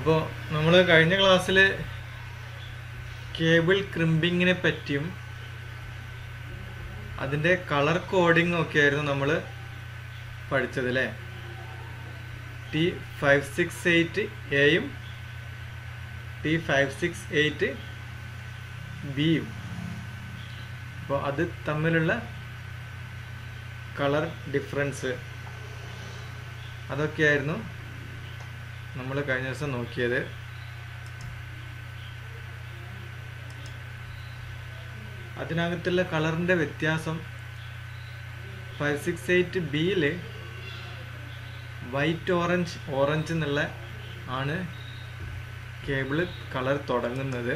അപ്പോൾ നമ്മൾ കഴിഞ്ഞ ക്ലാസ്സിൽ കേബിൾ ക്രിമ്പിങ്ങിനെ പറ്റിയും അതിൻ്റെ കളർ കോഡിംഗ് ഒക്കെ ആയിരുന്നു നമ്മൾ പഠിച്ചത് അല്ലേ ടി ഫൈവ് സിക്സ് എയ്റ്റ് എയും ടി ഫൈവ് സിക്സ് എയ്റ്റ് ബിയും അപ്പോൾ അത് തമ്മിലുള്ള കളർ ഡിഫറൻസ് അതൊക്കെയായിരുന്നു നമ്മൾ കഴിഞ്ഞ ദിവസം നോക്കിയത് അതിനകത്തുള്ള കളറിൻ്റെ വ്യത്യാസം ഫൈവ് സിക്സ് എയ്റ്റ് ബിയിൽ വൈറ്റ് ഓറഞ്ച് ഓറഞ്ച് എന്നുള്ള ആണ് കേബിള് കളർ തുടങ്ങുന്നത്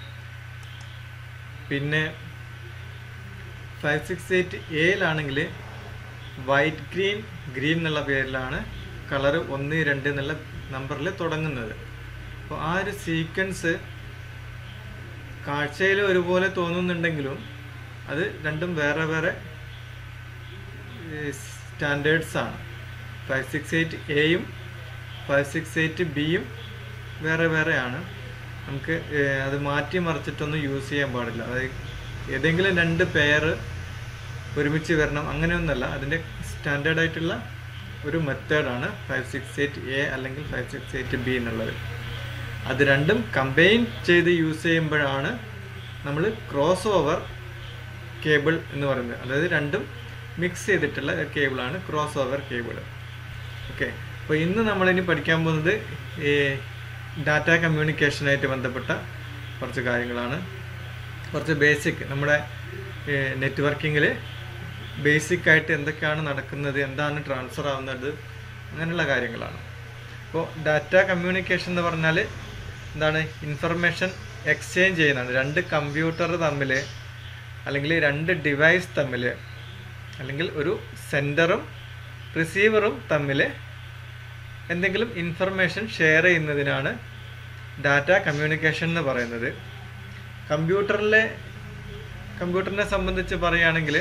പിന്നെ ഫൈവ് സിക്സ് എയ്റ്റ് എയിലാണെങ്കിൽ വൈറ്റ് ഗ്രീൻ ഗ്രീൻ എന്നുള്ള പേരിലാണ് കളർ ഒന്ന് രണ്ട് എന്നുള്ള നമ്പറിൽ തുടങ്ങുന്നത് അപ്പോൾ ആ ഒരു സീക്വൻസ് കാഴ്ചയിൽ ഒരുപോലെ തോന്നുന്നുണ്ടെങ്കിലും അത് രണ്ടും വേറെ വേറെ സ്റ്റാൻഡേർഡ്സ് ആണ് ഫൈവ് സിക്സ് എയ്റ്റ് എയും ഫൈവ് സിക്സ് എയ്റ്റ് ബിയും വേറെ വേറെയാണ് നമുക്ക് ഏഹ്, അത് മാറ്റി മറിച്ചിട്ടൊന്നും യൂസ് ചെയ്യാൻ പാടില്ല അതായത് ഏതെങ്കിലും രണ്ട് പെയർ ഒരുമിച്ച് വരണം അങ്ങനെയൊന്നല്ല അതിൻ്റെ സ്റ്റാൻഡേർഡ് ആയിട്ടുള്ള ഒരു മെത്തേഡാണ് ഫൈവ് സിക്സ് എയ്റ്റ് എ അല്ലെങ്കിൽ ഫൈവ് സിക്സ് എയ്റ്റ് ബി എന്നുള്ളത് അത് രണ്ടും കമ്പൈൻ ചെയ്ത് യൂസ് ചെയ്യുമ്പോഴാണ് നമ്മൾ ക്രോസ് ഓവർ കേബിൾ എന്ന് പറയുന്നത് അതായത് രണ്ടും മിക്സ് ചെയ്തിട്ടുള്ള കേബിളാണ് ക്രോസ് ഓവർ കേബിൾ ഓക്കെ അപ്പോൾ ഇന്ന് നമ്മളിനി പഠിക്കാൻ പോകുന്നത് ഈ ഡാറ്റ കമ്മ്യൂണിക്കേഷനായിട്ട് ബന്ധപ്പെട്ട കുറച്ച് കാര്യങ്ങളാണ് കുറച്ച് ബേസിക് നമ്മുടെ നെറ്റ്വർക്കിങ്ങിൽ ബേസിക് ആയിട്ട് എന്തൊക്കെയാണ് നടക്കുന്നത് എന്താണ് ട്രാൻസ്ഫർ ആവുന്നത് അങ്ങനെയുള്ള കാര്യങ്ങളാണ് അപ്പോൾ ഡാറ്റ കമ്മ്യൂണിക്കേഷൻ എന്ന് പറഞ്ഞാൽ എന്താണ് ഇൻഫർമേഷൻ എക്സ്ചേഞ്ച് ചെയ്യുന്നതാണ് രണ്ട് കമ്പ്യൂട്ടർ തമ്മിൽ അല്ലെങ്കിൽ രണ്ട് ഡിവൈസ് തമ്മിൽ അല്ലെങ്കിൽ ഒരു സെൻറ്ററും റിസീവറും തമ്മിൽ എന്തെങ്കിലും ഇൻഫർമേഷൻ ഷെയർ ചെയ്യുന്നതിനാണ് ഡാറ്റ കമ്മ്യൂണിക്കേഷൻ എന്ന് പറയുന്നത് കമ്പ്യൂട്ടറിലെ കമ്പ്യൂട്ടറിനെ സംബന്ധിച്ച് പറയുകയാണെങ്കിൽ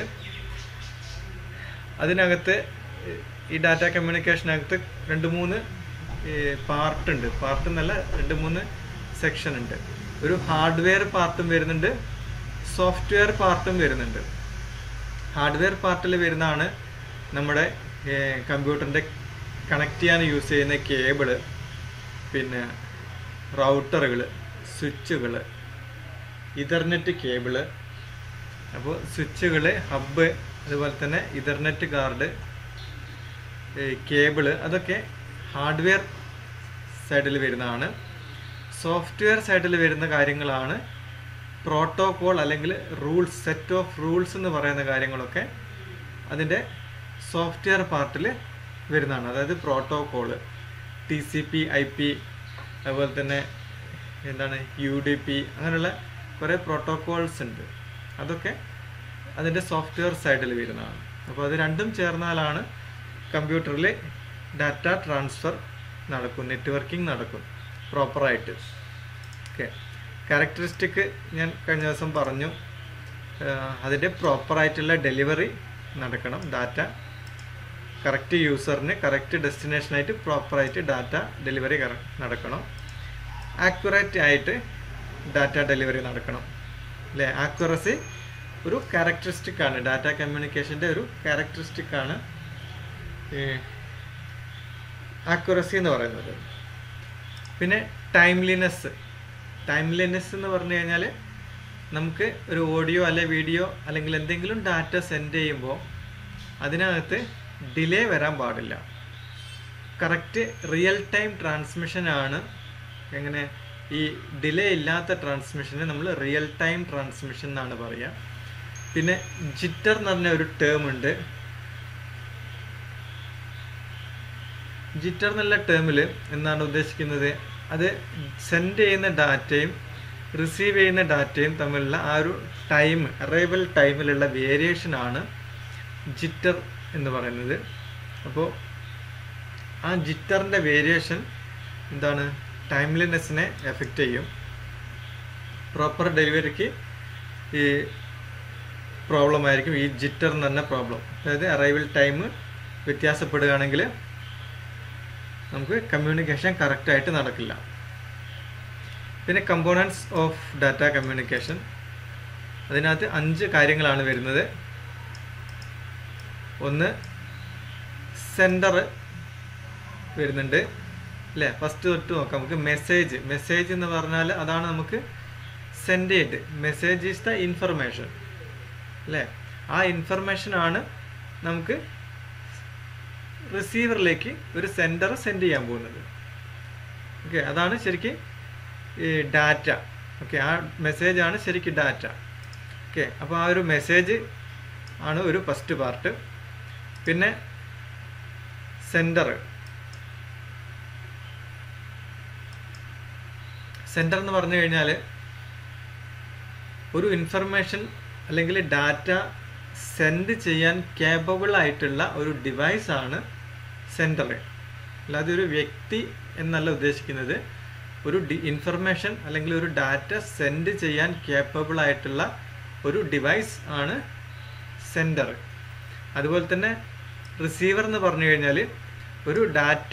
അതിനകത്ത് ഈ ഡാറ്റ കമ്മ്യൂണിക്കേഷനകത്ത് രണ്ട് മൂന്ന് പാർട്ട് ഉണ്ട് പാർട്ട് എന്നല്ല രണ്ട് മൂന്ന് സെക്ഷൻ ഉണ്ട് ഒരു ഹാർഡ്വെയർ പാർട്ടും വരുന്നുണ്ട് സോഫ്റ്റ്വെയർ പാർട്ടും വരുന്നുണ്ട് ഹാർഡ്വെയർ പാർട്ടിൽ വരുന്നതാണ് നമ്മുടെ കമ്പ്യൂട്ടറിൻ്റെ കണക്ട് ചെയ്യാൻ യൂസ് ചെയ്യുന്ന കേബിള് പിന്നെ റൗട്ടറുകൾ സ്വിച്ചുകൾ ഇതർനെറ്റ് കേബിള് അപ്പോൾ സ്വിച്ചുകൾ ഹബ്ബ് അതുപോലെ തന്നെ ഇതർനെറ്റ് കാർഡ് കേബിള് അതൊക്കെ ഹാർഡ്വെയർ സൈഡിൽ വരുന്നതാണ് സോഫ്റ്റ്വെയർ സൈഡിൽ വരുന്ന കാര്യങ്ങളാണ് പ്രോട്ടോകോൾ അല്ലെങ്കിൽ റൂൾസ് സെറ്റ് ഓഫ് റൂൾസ് എന്ന് പറയുന്ന കാര്യങ്ങളൊക്കെ അതിൻ്റെ സോഫ്റ്റ്വെയർ പാർട്ടിൽ വരുന്നതാണ് അതായത് protocol T C P I P അതുപോലെ തന്നെ എന്താണ് യു ഡി പി അങ്ങനെയുള്ള കുറേ പ്രോട്ടോകോൾസ് ഉണ്ട് അതൊക്കെ അതിൻ്റെ സോഫ്റ്റ്വെയർ സൈഡിൽ വരുന്നതാണ് അപ്പോൾ അത് രണ്ടും ചേർന്നാലാണ് കമ്പ്യൂട്ടറിൽ ഡാറ്റ ട്രാൻസ്ഫർ നടക്കും നെറ്റ്വർക്കിംഗ് നടക്കും പ്രോപ്പറായിട്ട് ഓക്കെ ക്യാരക്ടറിസ്റ്റിക് ഞാൻ കഴിഞ്ഞ ദിവസം പറഞ്ഞു ആഹ് അതിൻ്റെ പ്രോപ്പറായിട്ടുള്ള ഡെലിവറി നടക്കണം ഡാറ്റ കറക്റ്റ് യൂസറിന് കറക്റ്റ് ഡെസ്റ്റിനേഷനായിട്ട് പ്രോപ്പറായിട്ട് ഡാറ്റ ഡെലിവറി നടക്കണം ആക്യുറേറ്റ് ആയിട്ട് ഡാറ്റ ഡെലിവറി നടക്കണം അല്ലേ ആക്യുറസി ഒരു ക്യാരക്ടറിസ്റ്റിക് ആണ് ഡാറ്റ കമ്മ്യൂണിക്കേഷൻ്റെ ഒരു ക്യാരക്ടറിസ്റ്റിക് ആണ് ആക്യുറസി എന്ന് പറയുന്നത് പിന്നെ ടൈംലിനെസ് ടൈംലിനെസ് എന്ന് പറഞ്ഞു കഴിഞ്ഞാൽ നമുക്ക് ഒരു ഓഡിയോ അല്ലെ വീഡിയോ അല്ലെങ്കിൽ എന്തെങ്കിലും ഡാറ്റ സെൻഡ് ചെയ്യുമ്പോൾ അതിനകത്ത് ഡിലേ വരാൻ പാടില്ല കറക്റ്റ് റിയൽ ടൈം ട്രാൻസ്മിഷൻ ആണ് എങ്ങനെ ഈ ഡിലേ ഇല്ലാത്ത ട്രാൻസ്മിഷന് നമ്മൾ റിയൽ ടൈം ട്രാൻസ്മിഷൻ എന്നാണ് പറയുക പിന്നെ ജിറ്റർ എന്ന് പറഞ്ഞ ഒരു ടേം ഉണ്ട് ജിറ്റർ എന്നുള്ള ടേമിൽ എന്താണ് ഉദ്ദേശിക്കുന്നത് അത് സെൻഡ് ചെയ്യുന്ന ഡാറ്റയും റിസീവ് ചെയ്യുന്ന ഡാറ്റയും തമ്മിലുള്ള ആ ഒരു ടൈം അറൈവൽ ടൈമിലുള്ള വേരിയേഷൻ ആണ് ജിറ്റർ എന്ന് പറയുന്നത് അപ്പോൾ ആ ജിറ്ററിൻ്റെ വേരിയേഷൻ എന്താണ് ടൈംലിനെസ്സിനെ എഫക്റ്റ് ചെയ്യും പ്രോപ്പർ ഡെലിവറിക്ക് ഈ പ്രോബ്ലം ആയിരിക്കും ഈ ജിറ്റർ എന്ന് പറഞ്ഞ പ്രോബ്ലം അതായത് അറൈവൽ ടൈം വ്യത്യാസപ്പെടുകയാണെങ്കിൽ നമുക്ക് കമ്മ്യൂണിക്കേഷൻ കറക്റ്റായിട്ട് നടക്കില്ല പിന്നെ കമ്പോണൻസ് ഓഫ് ഡാറ്റ കമ്മ്യൂണിക്കേഷൻ അതിനകത്ത് അഞ്ച് കാര്യങ്ങളാണ് വരുന്നത് ഒന്ന് സെൻഡർ വരുന്നുണ്ട് അല്ലേ ഫസ്റ്റ് തൊട്ട് നോക്കാം നമുക്ക് മെസ്സേജ് മെസ്സേജ് എന്ന് പറഞ്ഞാൽ അതാണ് നമുക്ക് സെൻഡ് ചെയ്ത് മെസ്സേജ് ഈസ് ദ ഇൻഫർമേഷൻ അല്ലേ ആ ഇൻഫർമേഷൻ ആണ് നമുക്ക് റിസീവറിലേക്ക് ഒരു സെൻഡർ സെൻഡ് ചെയ്യാൻ പോകുന്നത് ഓക്കെ അതാണ് ശരിക്ക് ഈ ഡാറ്റ ഓക്കെ ആ മെസ്സേജ് ആണ് ശരിക്ക് ഡാറ്റ ഓക്കെ അപ്പോൾ ആ ഒരു മെസ്സേജ് ആണ് ഒരു ഫസ്റ്റ് പാർട്ട് പിന്നെ സെൻഡർ സെൻഡർ എന്ന് പറഞ്ഞു കഴിഞ്ഞാൽ ഒരു ഇൻഫർമേഷൻ അല്ലെങ്കിൽ ഡാറ്റ സെൻഡ് ചെയ്യാൻ കേപ്പബിൾ ആയിട്ടുള്ള ഒരു ഡിവൈസ് ആണ് സെൻഡർ അല്ലാതെ ഒരു വ്യക്തി എന്നല്ല ഉദ്ദേശിക്കുന്നത് ഒരു ഡി ഇൻഫർമേഷൻ അല്ലെങ്കിൽ ഒരു ഡാറ്റ സെൻഡ് ചെയ്യാൻ കേപ്പബിൾ ആയിട്ടുള്ള ഒരു ഡിവൈസ് ആണ് സെൻഡർ അതുപോലെ തന്നെ റിസീവർ എന്ന് പറഞ്ഞു കഴിഞ്ഞാൽ ഒരു ഡാറ്റ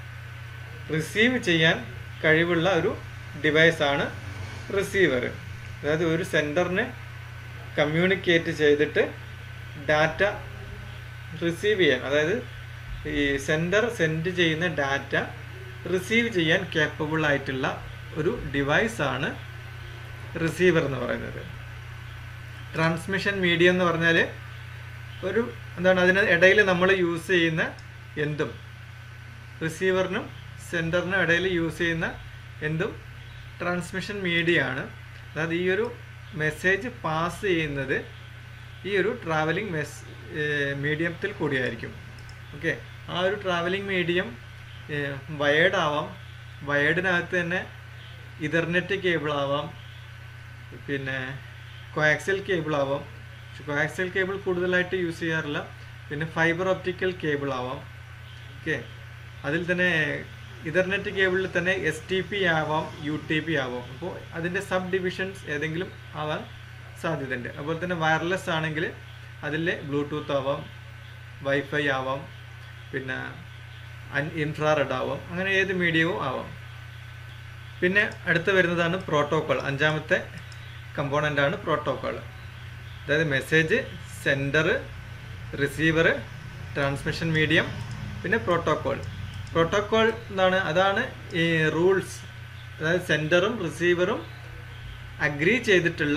റിസീവ് ചെയ്യാൻ കഴിവുള്ള ഒരു ഡിവൈസ് ആണ് റിസീവർ അതായത് ഒരു സെൻഡറിന് കമ്മ്യൂണിക്കേറ്റ് ചെയ്തിട്ട് ഡാറ്റ റിസീവ് ചെയ്യാൻ അതായത് ഈ സെൻഡർ സെൻഡ് ചെയ്യുന്ന ഡാറ്റ റിസീവ് ചെയ്യാൻ കേപ്പബിൾ ആയിട്ടുള്ള ഒരു ഡിവൈസ് ആണ് റിസീവർ എന്ന് പറയുന്നത് ട്രാൻസ്മിഷൻ മീഡിയം എന്ന് പറഞ്ഞാൽ ഒരു എന്താണ് അതിന് ഇടയിൽ നമ്മൾ യൂസ് ചെയ്യുന്ന എന്തും റിസീവറിനും സെൻഡറിനും ഇടയിൽ യൂസ് ചെയ്യുന്ന എന്തും ട്രാൻസ്മിഷൻ മീഡിയ ആണ് അതായത് ഈ ഒരു മെസ്സേജ് പാസ് ചെയ്യുന്നത് ഈ ഒരു ട്രാവലിംഗ് മെസ് മീഡിയത്തിൽ കൂടിയായിരിക്കും ഓക്കെ ആ ഒരു ട്രാവലിംഗ് മീഡിയം വയേർഡ് ആവാം വയേർഡിനകത്ത് തന്നെ ഇതർനെറ്റ് കേബിൾ ആവാം പിന്നെ കോയാക്സൽ കേബിൾ ആവാം പക്ഷെ കോയാക്സൽ കേബിൾ കൂടുതലായിട്ട് യൂസ് ചെയ്യാറില്ല പിന്നെ ഫൈബർ ഒപ്റ്റിക്കൽ കേബിൾ ആവാം ഓക്കെ അതിൽ തന്നെ ഇതർനെറ്റ് കേബിളിൽ തന്നെ എസ് ടി പി ആവാം യു ടി പി ആവാം അപ്പോൾ അതിൻ്റെ സബ് ഡിവിഷൻസ് ഏതെങ്കിലും ആവാൻ സാധ്യതയുണ്ട് അതുപോലെ തന്നെ വയർലെസ് ആണെങ്കിൽ അതിൽ ബ്ലൂടൂത്ത് ആവാം വൈഫൈ ആവാം പിന്നെ അൻ ഇൻഫ്രാറെഡ് ആവാം അങ്ങനെ ഏത് മീഡിയവും ആവാം പിന്നെ അടുത്ത് വരുന്നതാണ് പ്രോട്ടോക്കോൾ അഞ്ചാമത്തെ കമ്പോണൻ്റ് ആണ് പ്രോട്ടോക്കോൾ അതായത് message sender receiver transmission medium പിന്നെ പ്രോട്ടോക്കോൾ പ്രോട്ടോക്കോൾ എന്താണ് അതാണ് ഈ റൂൾസ് അതായത് സെൻഡറും റിസീവറും അഗ്രി ചെയ്തിട്ടുള്ള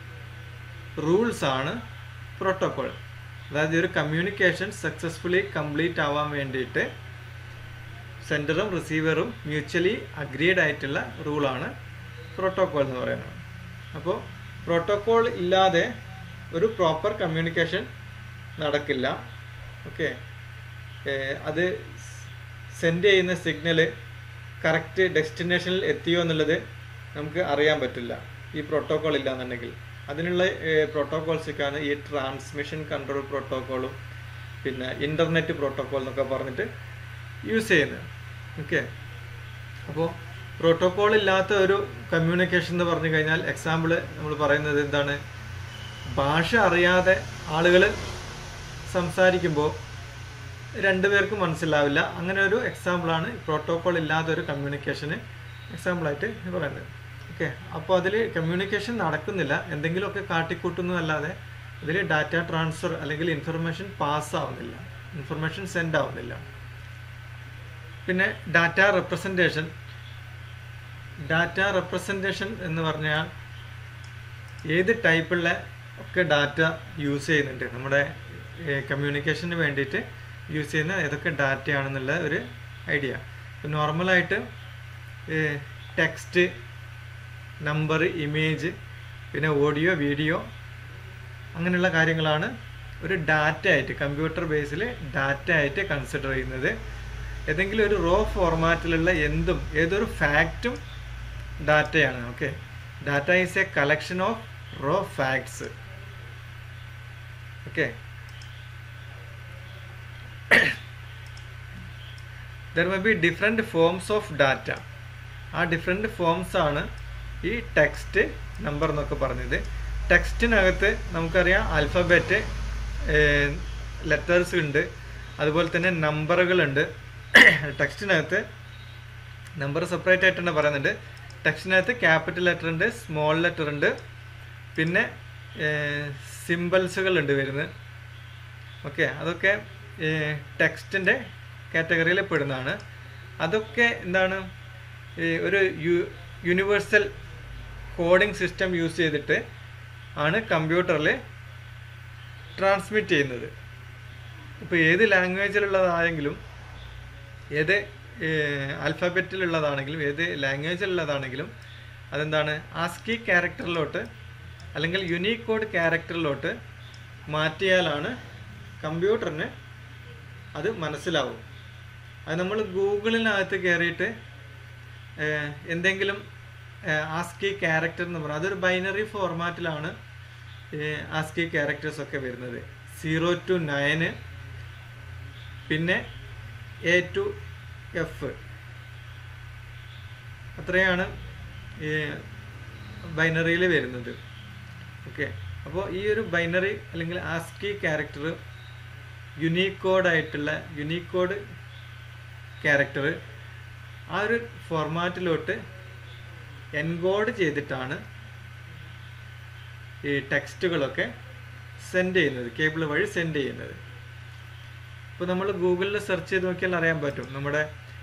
റൂൾസ് ആണ് പ്രോട്ടോക്കോൾ അതായത് ഒരു കമ്മ്യൂണിക്കേഷൻ സക്സസ്ഫുള്ളി കംപ്ലീറ്റ് ആവാൻ വേണ്ടിയിട്ട് സെൻഡറും റിസീവറും മ്യൂച്വലി അഗ്രീഡ് ആയിട്ടുള്ള റൂളാണ് പ്രോട്ടോക്കോൾ എന്ന് പറയുന്നത് അപ്പോൾ പ്രോട്ടോക്കോൾ ഇല്ലാതെ ഒരു പ്രോപ്പർ കമ്മ്യൂണിക്കേഷൻ നടക്കില്ല ഓക്കെ അത് സെൻഡ് ചെയ്യുന്ന സിഗ്നൽ കറക്റ്റ് ഡെസ്റ്റിനേഷനിൽ എത്തിയോ എന്നുള്ളത് നമുക്ക് അറിയാൻ പറ്റില്ല ഈ പ്രോട്ടോക്കോൾ ഇല്ല എന്നുണ്ടെങ്കിൽ അതിനുള്ള പ്രോട്ടോകോൾസൊക്കെയാണ് ഈ ട്രാൻസ്മിഷൻ കൺട്രോൾ പ്രോട്ടോക്കോളും പിന്നെ ഇൻ്റർനെറ്റ് പ്രോട്ടോക്കോൾ എന്നൊക്കെ പറഞ്ഞിട്ട് യൂസ് ചെയ്യുന്നത് ഓക്കെ അപ്പോൾ പ്രോട്ടോക്കോൾ ഇല്ലാത്ത ഒരു കമ്മ്യൂണിക്കേഷൻ എന്ന് പറഞ്ഞു കഴിഞ്ഞാൽ എക്സാമ്പിൾ നമ്മൾ പറയുന്നത് എന്താണ് ഭാഷ അറിയാതെ ആളുകൾ സംസാരിക്കുമ്പോൾ രണ്ടുപേർക്കും മനസ്സിലാവില്ല അങ്ങനെ ഒരു എക്സാമ്പിളാണ് പ്രോട്ടോക്കോൾ ഇല്ലാത്ത ഒരു കമ്മ്യൂണിക്കേഷന് എക്സാമ്പിളായിട്ട് പറയുന്നത് ഓക്കെ അപ്പോൾ അതിൽ കമ്മ്യൂണിക്കേഷൻ നടക്കുന്നില്ല എന്തെങ്കിലുമൊക്കെ കാട്ടിക്കൂട്ടുന്നു അല്ലാതെ അതിൽ ഡാറ്റ ട്രാൻസ്ഫർ അല്ലെങ്കിൽ ഇൻഫർമേഷൻ പാസ് ആവുന്നില്ല ഇൻഫർമേഷൻ സെൻഡ് ആവുന്നില്ല പിന്നെ ഡാറ്റ റെപ്രസെൻറ്റേഷൻ ഡാറ്റ റെപ്രസെൻറ്റേഷൻ എന്ന് പറഞ്ഞാൽ ഏത് ടൈപ്പുള്ള ഒക്കെ ഡാറ്റ യൂസ് ചെയ്യുന്നുണ്ട് നമ്മുടെ കമ്മ്യൂണിക്കേഷന് വേണ്ടിയിട്ട് യൂസ് ചെയ്യുന്ന ഏതൊക്കെ ഡാറ്റയാണെന്നുള്ള ഒരു ഐഡിയ ഇപ്പം നോർമലായിട്ട് ടെക്സ്റ്റ് നമ്പർ ഇമേജ് പിന്നെ ഓഡിയോ വീഡിയോ അങ്ങനെയുള്ള കാര്യങ്ങളാണ് ഒരു ഡാറ്റ ആയിട്ട് കമ്പ്യൂട്ടർ ബേസിൽ ഡാറ്റ ആയിട്ട് കൺസിഡർ ചെയ്യുന്നത് ഏതെങ്കിലും ഒരു റോ ഫോർമാറ്റിലുള്ള എന്തും ഏതൊരു ഫാക്റ്റും ഡാറ്റയാണ് okay data is a collection of raw facts okay there may be different forms of data ആ ഡിഫറെൻറ്റ് ഫോംസ് ആണ് ഈ ടെക്സ്റ്റ് നമ്പർ എന്നൊക്കെ പറഞ്ഞത് ടെക്സ്റ്റിനകത്ത് നമുക്കറിയാം ആൽഫബറ്റ് ലെറ്റേഴ്സ് ഉണ്ട് അതുപോലെ തന്നെ നമ്പറുകളുണ്ട് ടെക്സ്റ്റിനകത്ത് നമ്പർ സെപ്പറേറ്റ് ആയിട്ട് തന്നെ പറയുന്നുണ്ട് ടെക്സ്റ്റിനകത്ത് ക്യാപിറ്റൽ ലെറ്റർ ഉണ്ട് സ്മോൾ ലെറ്റർ ഉണ്ട് പിന്നെ സിമ്പിൾസുകൾ ഉണ്ട് വരുന്നത് ഓക്കെ അതൊക്കെ ടെക്സ്റ്റിൻ്റെ കാറ്റഗറിയിൽ പെടുന്നതാണ് അതൊക്കെ എന്താണ് ഈ ഒരു u universal coding system use ചെയ്തിട്ട് ആണ് കമ്പ്യൂട്ടറിൽ ട്രാൻസ്മിറ്റ് ചെയ്യുന്നത് ഇപ്പോൾ ഏത് ലാംഗ്വേജിലുള്ളതായെങ്കിലും ഏത് ആൽഫബറ്റിലുള്ളതാണെങ്കിലും ഏത് ലാംഗ്വേജിലുള്ളതാണെങ്കിലും അതെന്താണ് ആസ്കി ക്യാരക്ടറിലോട്ട് അല്ലെങ്കിൽ യുണീക് കോഡ് ക്യാരക്ടറിലോട്ട് മാറ്റിയാലാണ് കമ്പ്യൂട്ടറിന് അത് മനസ്സിലാവും അത് നമ്മൾ ഗൂഗിളിനകത്ത് കയറിയിട്ട് ഏഹ്, എന്തെങ്കിലും ആസ്കി ക്യാരക്ടർ എന്ന് പറഞ്ഞാൽ അതൊരു ബൈനറി ഫോർമാറ്റിലാണ് ആസ്കി ക്യാരക്ടേഴ്സ് ഒക്കെ വരുന്നത് സീറോ ടു നയന് പിന്നെ എ ടു എഫ് അത്രയാണ് ഈ ബൈനറിയിൽ വരുന്നത് ഓക്കെ അപ്പോൾ ഈ ഒരു ബൈനറി അല്ലെങ്കിൽ ആസ്കി ക്യാരക്ടർ യുണീകോഡ് ആയിട്ടുള്ള യുണീകോഡ് ക്യാരക്ടർ ആ ഒരു ഫോർമാറ്റിലോട്ട് എൻകോഡ് ചെയ്തിട്ടാണ് ഈ ടെക്സ്റ്റുകളൊക്കെ സെൻഡ് ചെയ്യുന്നത് കേബിൾ വഴി സെൻഡ് ചെയ്യുന്നത് ഇപ്പോൾ നമ്മൾ ഗൂഗിളിൽ സെർച്ച് ചെയ്ത് നോക്കിയാൽ അറിയാൻ പറ്റും നമ്മുടെ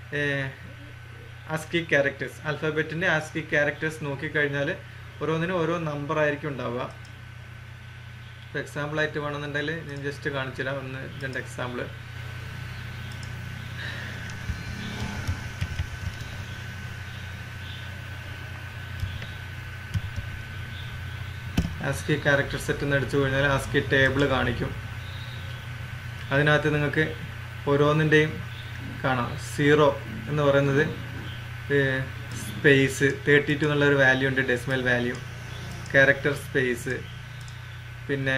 ആസ്കി ക്യാരക്ടേഴ്സ് ആൽഫബറ്റിൻ്റെ ആസ്കി ക്യാരക്ടേഴ്സ് നോക്കിക്കഴിഞ്ഞാൽ ഓരോന്നിനും ഓരോ നമ്പർ ആയിരിക്കും ഉണ്ടാവുക ഇപ്പോൾ എക്സാമ്പിളായിട്ട് വേണമെന്നുണ്ടെങ്കിൽ ഞാൻ ജസ്റ്റ് കാണിച്ചു തരാം ഒന്ന് രണ്ട് എക്സാമ്പിൾ ആസ്കി ക്യാരക്ടർ സെറ്റ് എന്ന് അടിച്ചു കഴിഞ്ഞാൽ ആസ്കി ടേബിൾ കാണിക്കും അതിനകത്ത് നിങ്ങൾക്ക് ഓരോന്നിൻ്റെയും കാണാം സീറോ എന്ന് പറയുന്നത് സ്പേസ് തേർട്ടി ടു എന്നുള്ള ഒരു വാല്യൂ ഉണ്ട് ഡെസിമൽ വാല്യൂ ക്യാരക്ടർ സ്പേസ് പിന്നെ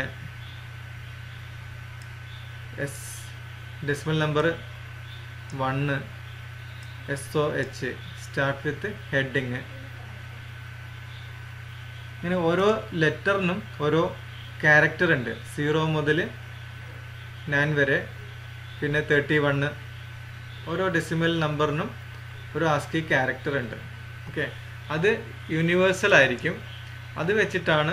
S decimal number one S O H start with heading ഇങ്ങനെ ഓരോ ലെറ്ററിനും ഓരോ ക്യാരക്ടർ ഉണ്ട് സീറോ മുതൽ നയൻ വരെ പിന്നെ തേർട്ടി വണ്ണ് ഓരോ ഡെസിമൽ നമ്പറിനും ഒരു ആസ്കി ക്യാരക്ടർ ഉണ്ട് ഓക്കെ അത് യൂണിവേഴ്സൽ ആയിരിക്കും അത് വെച്ചിട്ടാണ്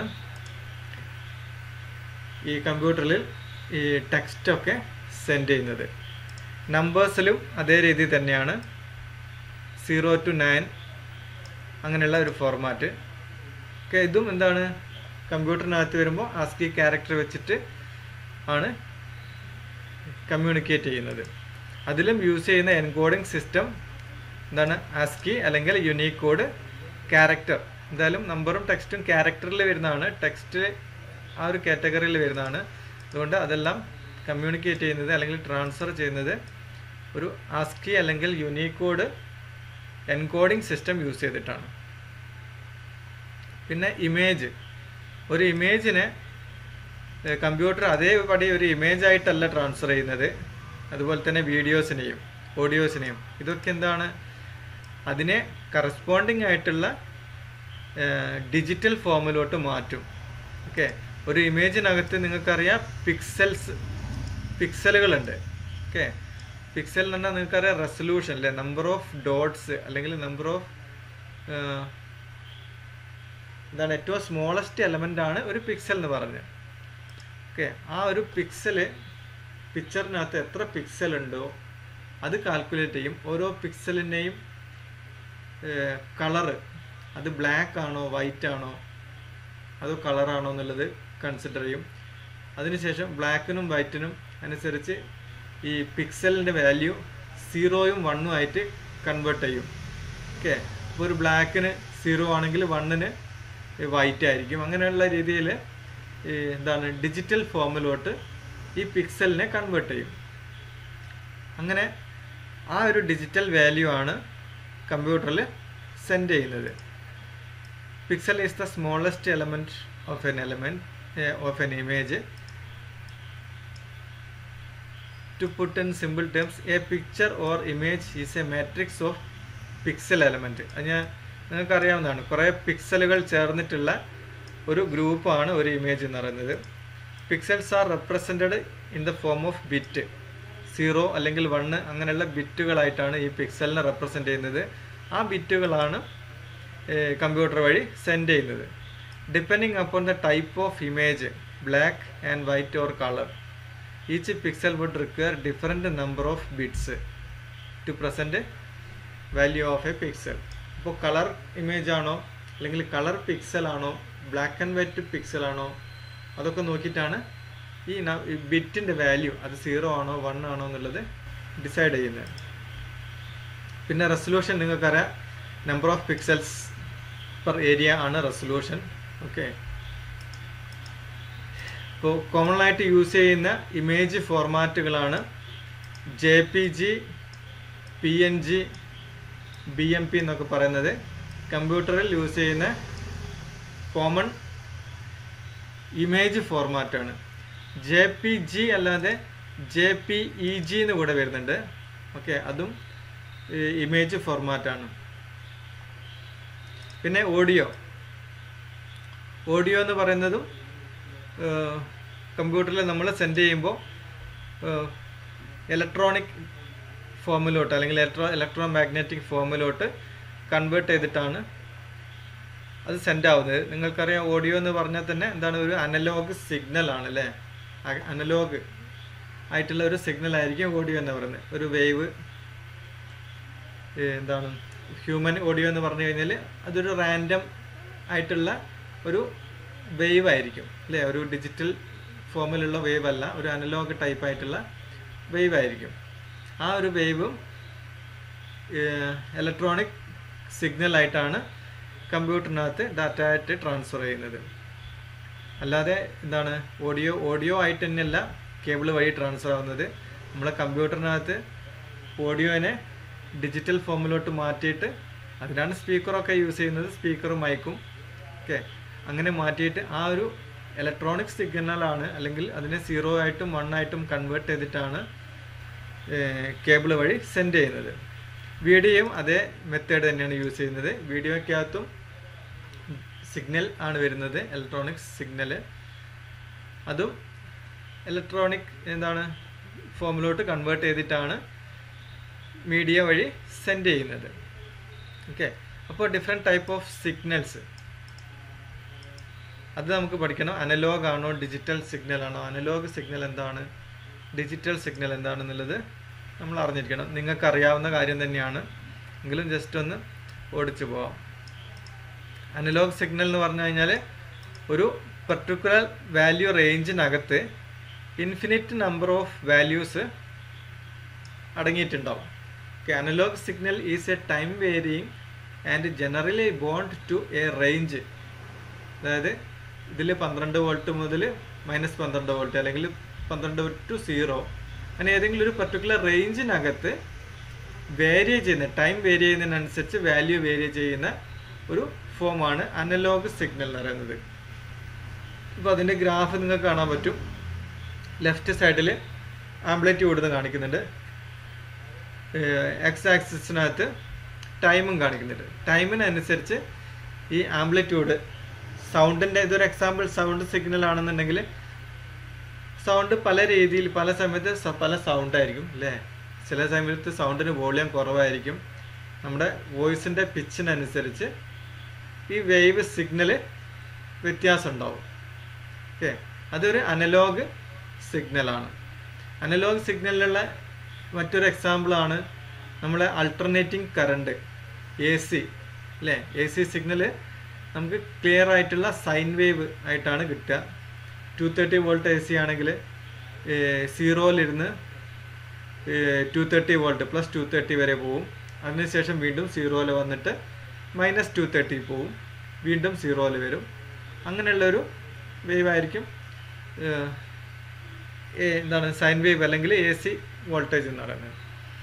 ഈ കമ്പ്യൂട്ടറിൽ ഈ ടെക്സ്റ്റൊക്കെ സെൻഡ് ചെയ്യുന്നത് നമ്പേഴ്സിലും അതേ രീതി തന്നെയാണ് സീറോ ടു നയൻ അങ്ങനെയുള്ള ഒരു ഫോർമാറ്റ് ഒക്കെ ഇതും എന്താണ് കമ്പ്യൂട്ടറിനകത്ത് വരുമ്പോൾ ആസ്കി ക്യാരക്ടർ വെച്ചിട്ട് ആണ് കമ്മ്യൂണിക്കേറ്റ് ചെയ്യുന്നത് അതിലും യൂസ് ചെയ്യുന്ന എൻകോഡിംഗ് സിസ്റ്റം എന്താണ് ആസ്കി അല്ലെങ്കിൽ യുണീക് കോഡ് ക്യാരക്ടർ എന്തായാലും നമ്പറും ടെക്സ്റ്റും ക്യാരക്ടറിൽ വരുന്നതാണ് ടെക്സ്റ്റ് ആ ഒരു കാറ്റഗറിയിൽ വരുന്നതാണ് അതുകൊണ്ട് അതെല്ലാം കമ്മ്യൂണിക്കേറ്റ് ചെയ്യുന്നത് അല്ലെങ്കിൽ ട്രാൻസ്ഫർ ചെയ്യുന്നത് ഒരു ആസ്കി അല്ലെങ്കിൽ Unicode encoding system use ചെയ്തിട്ടാണ് പിന്നെ ഇമേജ് ഒരു ഇമേജിനെ കമ്പ്യൂട്ടർ അതേപടി ഒരു ഇമേജ് ആയിട്ടല്ല ട്രാൻസ്ഫർ ചെയ്യുന്നത് അതുപോലെ തന്നെ വീഡിയോസിനെയും ഓഡിയോസിനെയും ഇതൊക്കെ എന്താണ് അതിനെ കറസ്പോണ്ടിങ് ആയിട്ടുള്ള ഡിജിറ്റൽ ഫോമിലോട്ട് മാറ്റും ഓക്കെ ഒരു ഇമേജിനകത്ത് നിങ്ങൾക്കറിയാം പിക്സൽസ് പിക്സലുകളുണ്ട് ഓക്കെ പിക്സൽ എന്ന് പറഞ്ഞാൽ നിങ്ങൾക്കറിയാം റെസൊല്യൂഷൻ അല്ലേ നമ്പർ ഓഫ് ഡോട്ട്സ് അല്ലെങ്കിൽ നമ്പർ ഓഫ് എന്താണ് ഏറ്റവും സ്മോളസ്റ്റ് എലമെൻ്റ് ആണ് ഒരു പിക്സൽ എന്ന് പറഞ്ഞത് ഓക്കെ ആ ഒരു പിക്സല് പിക്ചറിനകത്ത് എത്ര പിക്സൽ ഉണ്ടോ അത് കാൽക്കുലേറ്റ് ചെയ്യും ഓരോ പിക്സലിൻ്റെയും കളറ് അത് ബ്ലാക്ക് ആണോ വൈറ്റ് ആണോ അതോ കളറാണോ എന്നുള്ളത് കൺസിഡർ ചെയ്യും അതിനുശേഷം ബ്ലാക്കിനും വൈറ്റിനും അനുസരിച്ച് ഈ പിക്സലിൻ്റെ വാല്യൂ സീറോയും വണ്ണും ആയിട്ട് കൺവേർട്ട് ചെയ്യും ഓക്കെ ഇപ്പോൾ ഒരു ബ്ലാക്കിന് സീറോ ആണെങ്കിൽ വണ്ണിന് വൈറ്റ് ആയിരിക്കും അങ്ങനെയുള്ള രീതിയിൽ എന്താണ് ഡിജിറ്റൽ ഫോമിലോട്ട് ഈ പിക്സലിനെ കൺവേർട്ട് ചെയ്യും അങ്ങനെ ആ ഒരു ഡിജിറ്റൽ വാല്യൂ ആണ് കമ്പ്യൂട്ടറിൽ സെൻഡ് ചെയ്യുന്നത് pixel is the smallest element of an element of an image to put in simple terms a picture or image is a matrix of pixel element അത് ഞാൻ നിങ്ങൾക്കറിയാവുന്നതാണ് കുറേ പിക്സലുകൾ ചേർന്നിട്ടുള്ള ഒരു ഗ്രൂപ്പാണ് ഒരു ഇമേജ് എന്ന് പറയുന്നത് pixels are represented in the form of bit zero അല്ലെങ്കിൽ വണ്ണ് അങ്ങനെയുള്ള ബിറ്റുകളായിട്ടാണ് ഈ പിക്സലിനെ റെപ്രസെൻ്റ് ചെയ്യുന്നത് ആ ബിറ്റുകളാണ് കമ്പ്യൂട്ടർ വഴി സെൻഡ് ചെയ്യുന്നത് depending upon the type of image black and white or colour each pixel would require different number of bits to present value of a pixel ഇപ്പോൾ കളർ ഇമേജ് ആണോ അല്ലെങ്കിൽ കളർ പിക്സൽ ആണോ black and white pixel ആണോ അതൊക്കെ നോക്കിയിട്ടാണ് ഈ ബിറ്റിൻ്റെ value അത് സീറോ ആണോ വൺ ആണോ എന്നുള്ളത് ഡിസൈഡ് ചെയ്യുന്നത് പിന്നെ റെസൊല്യൂഷൻ നിങ്ങൾക്കറിയാം number of pixels per area ആണ് റെസൊല്യൂഷൻ ഓക്കെ ഇപ്പോൾ കോമൺ ആയിട്ട് യൂസ് ചെയ്യുന്ന ഇമേജ് ഫോർമാറ്റുകളാണ് J P G P N G B M P എന്നൊക്കെ പറയുന്നത് കമ്പ്യൂട്ടറിൽ യൂസ് ചെയ്യുന്ന കോമൺ ഇമേജ് ഫോർമാറ്റാണ് ജെ പി ജി അല്ലാതെ ജെ പി ഇ ജി എന്ന് കൂടെ വരുന്നുണ്ട് ഓക്കെ അതും ഇമേജ് ഫോർമാറ്റാണ് പിന്നെ ഓഡിയോ ഓഡിയോ എന്ന് പറയുന്നതും കമ്പ്യൂട്ടറിൽ നമ്മൾ സെൻഡ് ചെയ്യുമ്പോൾ ഇലക്ട്രോണിക് ഫോമിലോട്ട് അല്ലെങ്കിൽ ഇലക്ട്രോ ഇലക്ട്രോ മാഗ്നറ്റിക് ഫോമിലോട്ട് കൺവേർട്ട് ചെയ്തിട്ടാണ് അത് സെൻഡ് ആവുന്നത് നിങ്ങൾക്കറിയാം ഓഡിയോ എന്ന് പറഞ്ഞാൽ തന്നെ എന്താണ് ഒരു അനലോഗ് സിഗ്നൽ ആണ് അല്ലേ അനലോഗ് ആയിട്ടുള്ള ഒരു സിഗ്നൽ ആയിരിക്കും ഓഡിയോ എന്ന് പറയുന്നത് ഒരു വേവ് എന്താണ് ഹ്യൂമൻ ഓഡിയോ എന്ന് പറഞ്ഞു കഴിഞ്ഞാൽ അതൊരു റാൻഡം ആയിട്ടുള്ള ഒരു വേവ് ആയിരിക്കും അല്ലേ ഒരു ഡിജിറ്റൽ ഫോമിലുള്ള വേവ് അല്ല ഒരു അനലോഗ് ടൈപ്പ് ആയിട്ടുള്ള വേവ് ആയിരിക്കും ആ ഒരു വേവും ഇലക്ട്രോണിക് സിഗ്നൽ ആയിട്ടാണ് കമ്പ്യൂട്ടറിനകത്ത് ഡാറ്റ ആയിട്ട് ട്രാൻസ്ഫർ ചെയ്യുന്നത് അല്ലാതെ എന്താണ് ഓഡിയോ ഓഡിയോ ആയിട്ട് തന്നെയല്ല കേബിൾ വഴി ട്രാൻസ്ഫർ ആവുന്നത് നമ്മളെ കമ്പ്യൂട്ടറിനകത്ത് ഓഡിയോനെ ഡിജിറ്റൽ ഫോമിലോട്ട് മാറ്റിയിട്ട് അതിനാണ് സ്പീക്കറൊക്കെ യൂസ് ചെയ്യുന്നത് സ്പീക്കറും മൈക്കും ഓക്കെ അങ്ങനെ മാറ്റിയിട്ട് ആ ഒരു ഇലക്ട്രോണിക് സിഗ്നലാണ് അല്ലെങ്കിൽ അതിനെ സീറോ ആയിട്ടും വൺ ആയിട്ടും കൺവേർട്ട് ചെയ്തിട്ടാണ് കേബിൾ വഴി സെൻഡ് ചെയ്യുന്നത് വീഡിയോയും അതേ മെത്തേഡ് തന്നെയാണ് യൂസ് ചെയ്യുന്നത് വീഡിയോയ്ക്കകത്തും സിഗ്നൽ ആണ് വരുന്നത് ഇലക്ട്രോണിക് സിഗ്നൽ അതും ഇലക്ട്രോണിക് എന്താണ് ഫോമിലോട്ട് കൺവേർട്ട് ചെയ്തിട്ടാണ് മീഡിയ വഴി സെൻഡ് ചെയ്യുന്നത് ഓക്കെ അപ്പോൾ ഡിഫറെൻറ്റ് ടൈപ്പ് ഓഫ് സിഗ്നൽസ് അത് നമുക്ക് പഠിക്കണം അനലോഗ് ആണോ ഡിജിറ്റൽ സിഗ്നൽ ആണോ അനലോഗ് സിഗ്നൽ എന്താണ് ഡിജിറ്റൽ സിഗ്നൽ എന്താണെന്നുള്ളത് നമ്മൾ അറിഞ്ഞിരിക്കണം നിങ്ങൾക്ക് അറിയാവുന്ന കാര്യം തന്നെയാണ് എങ്കിലും ജസ്റ്റ് ഒന്ന് ഓടിച്ചു പോവാം അനലോഗ് സിഗ്നൽ എന്ന് പറഞ്ഞു കഴിഞ്ഞാൽ ഒരു പെർട്ടിക്കുലർ വാല്യൂ റേഞ്ചിനകത്ത് ഇൻഫിനിറ്റ് നമ്പർ ഓഫ് വാല്യൂസ് അടങ്ങിയിട്ടുണ്ടാവും okay analogue signal is a time varying and generally bond to a range അതായത് ഇതിൽ പന്ത്രണ്ട് വോൾട്ട് മുതൽ മൈനസ് പന്ത്രണ്ട് വോൾട്ട് അല്ലെങ്കിൽ പന്ത്രണ്ട് ടു സീറോ അങ്ങനെ ഏതെങ്കിലും ഒരു പർട്ടിക്കുലർ റേഞ്ചിനകത്ത് വേരി ചെയ്യുന്ന ടൈം വേരി ചെയ്യുന്നതിനനുസരിച്ച് വാല്യൂ വേരി ചെയ്യുന്ന ഒരു ഫോമാണ് അനലോഗ് സിഗ്നൽ എന്ന് പറയുന്നത് ഇപ്പോൾ അതിൻ്റെ ഗ്രാഫ് നിങ്ങൾക്ക് കാണാൻ പറ്റും ലെഫ്റ്റ് സൈഡിൽ ആംപ്ലിറ്റ്യൂഡ് എന്ന് കാണിക്കുന്നുണ്ട് എക്സ് ആക്സിസിനകത്ത് ടൈമും കാണിക്കുന്നുണ്ട് ടൈമിനനുസരിച്ച് ഈ ആംപ്ലിറ്റ്യൂഡ് സൗണ്ടിൻ്റെ ഇതൊരു എക്സാമ്പിൾ സൗണ്ട് സിഗ്നൽ ആണെന്നുണ്ടെങ്കിൽ സൗണ്ട് പല രീതിയിൽ പല സമയത്ത് സ- പല സൗണ്ട് ആയിരിക്കും അല്ലേ ചില സമയത്ത് സൗണ്ടിന് വോളിയം കുറവായിരിക്കും നമ്മുടെ വോയിസിൻ്റെ പിച്ചിനനുസരിച്ച് ഈ വേവ് സിഗ്നൽ വ്യത്യാസം ഉണ്ടാവും ഓക്കെ അതൊരു അനലോഗ് സിഗ്നലാണ് അനലോഗ് സിഗ്നലിലുള്ള മറ്റൊരു എക്സാമ്പിളാണ് നമ്മളെ അൾട്ടർനേറ്റിംഗ് കറണ്ട് എ സി അല്ലേ എ സി സിഗ്നൽ നമുക്ക് ക്ലിയർ ആയിട്ടുള്ള സൈൻ വേവ് ആയിട്ടാണ് കിട്ടുക two thirty volt A C ആണെങ്കിൽ സീറോയിലിരുന്ന് two thirty volt plus two thirty വരെ പോവും അതിനുശേഷം വീണ്ടും സീറോയിൽ വന്നിട്ട് മൈനസ് ടു തേർട്ടി പോവും വീണ്ടും സീറോയിൽ വരും അങ്ങനെയുള്ളൊരു വേവ് ആയിരിക്കും ഏഹ്, ഏ- എന്താണ് സൈൻ വേവ് അല്ലെങ്കിൽ എ സി വോൾട്ടേജ് എന്ന് പറയുന്നത്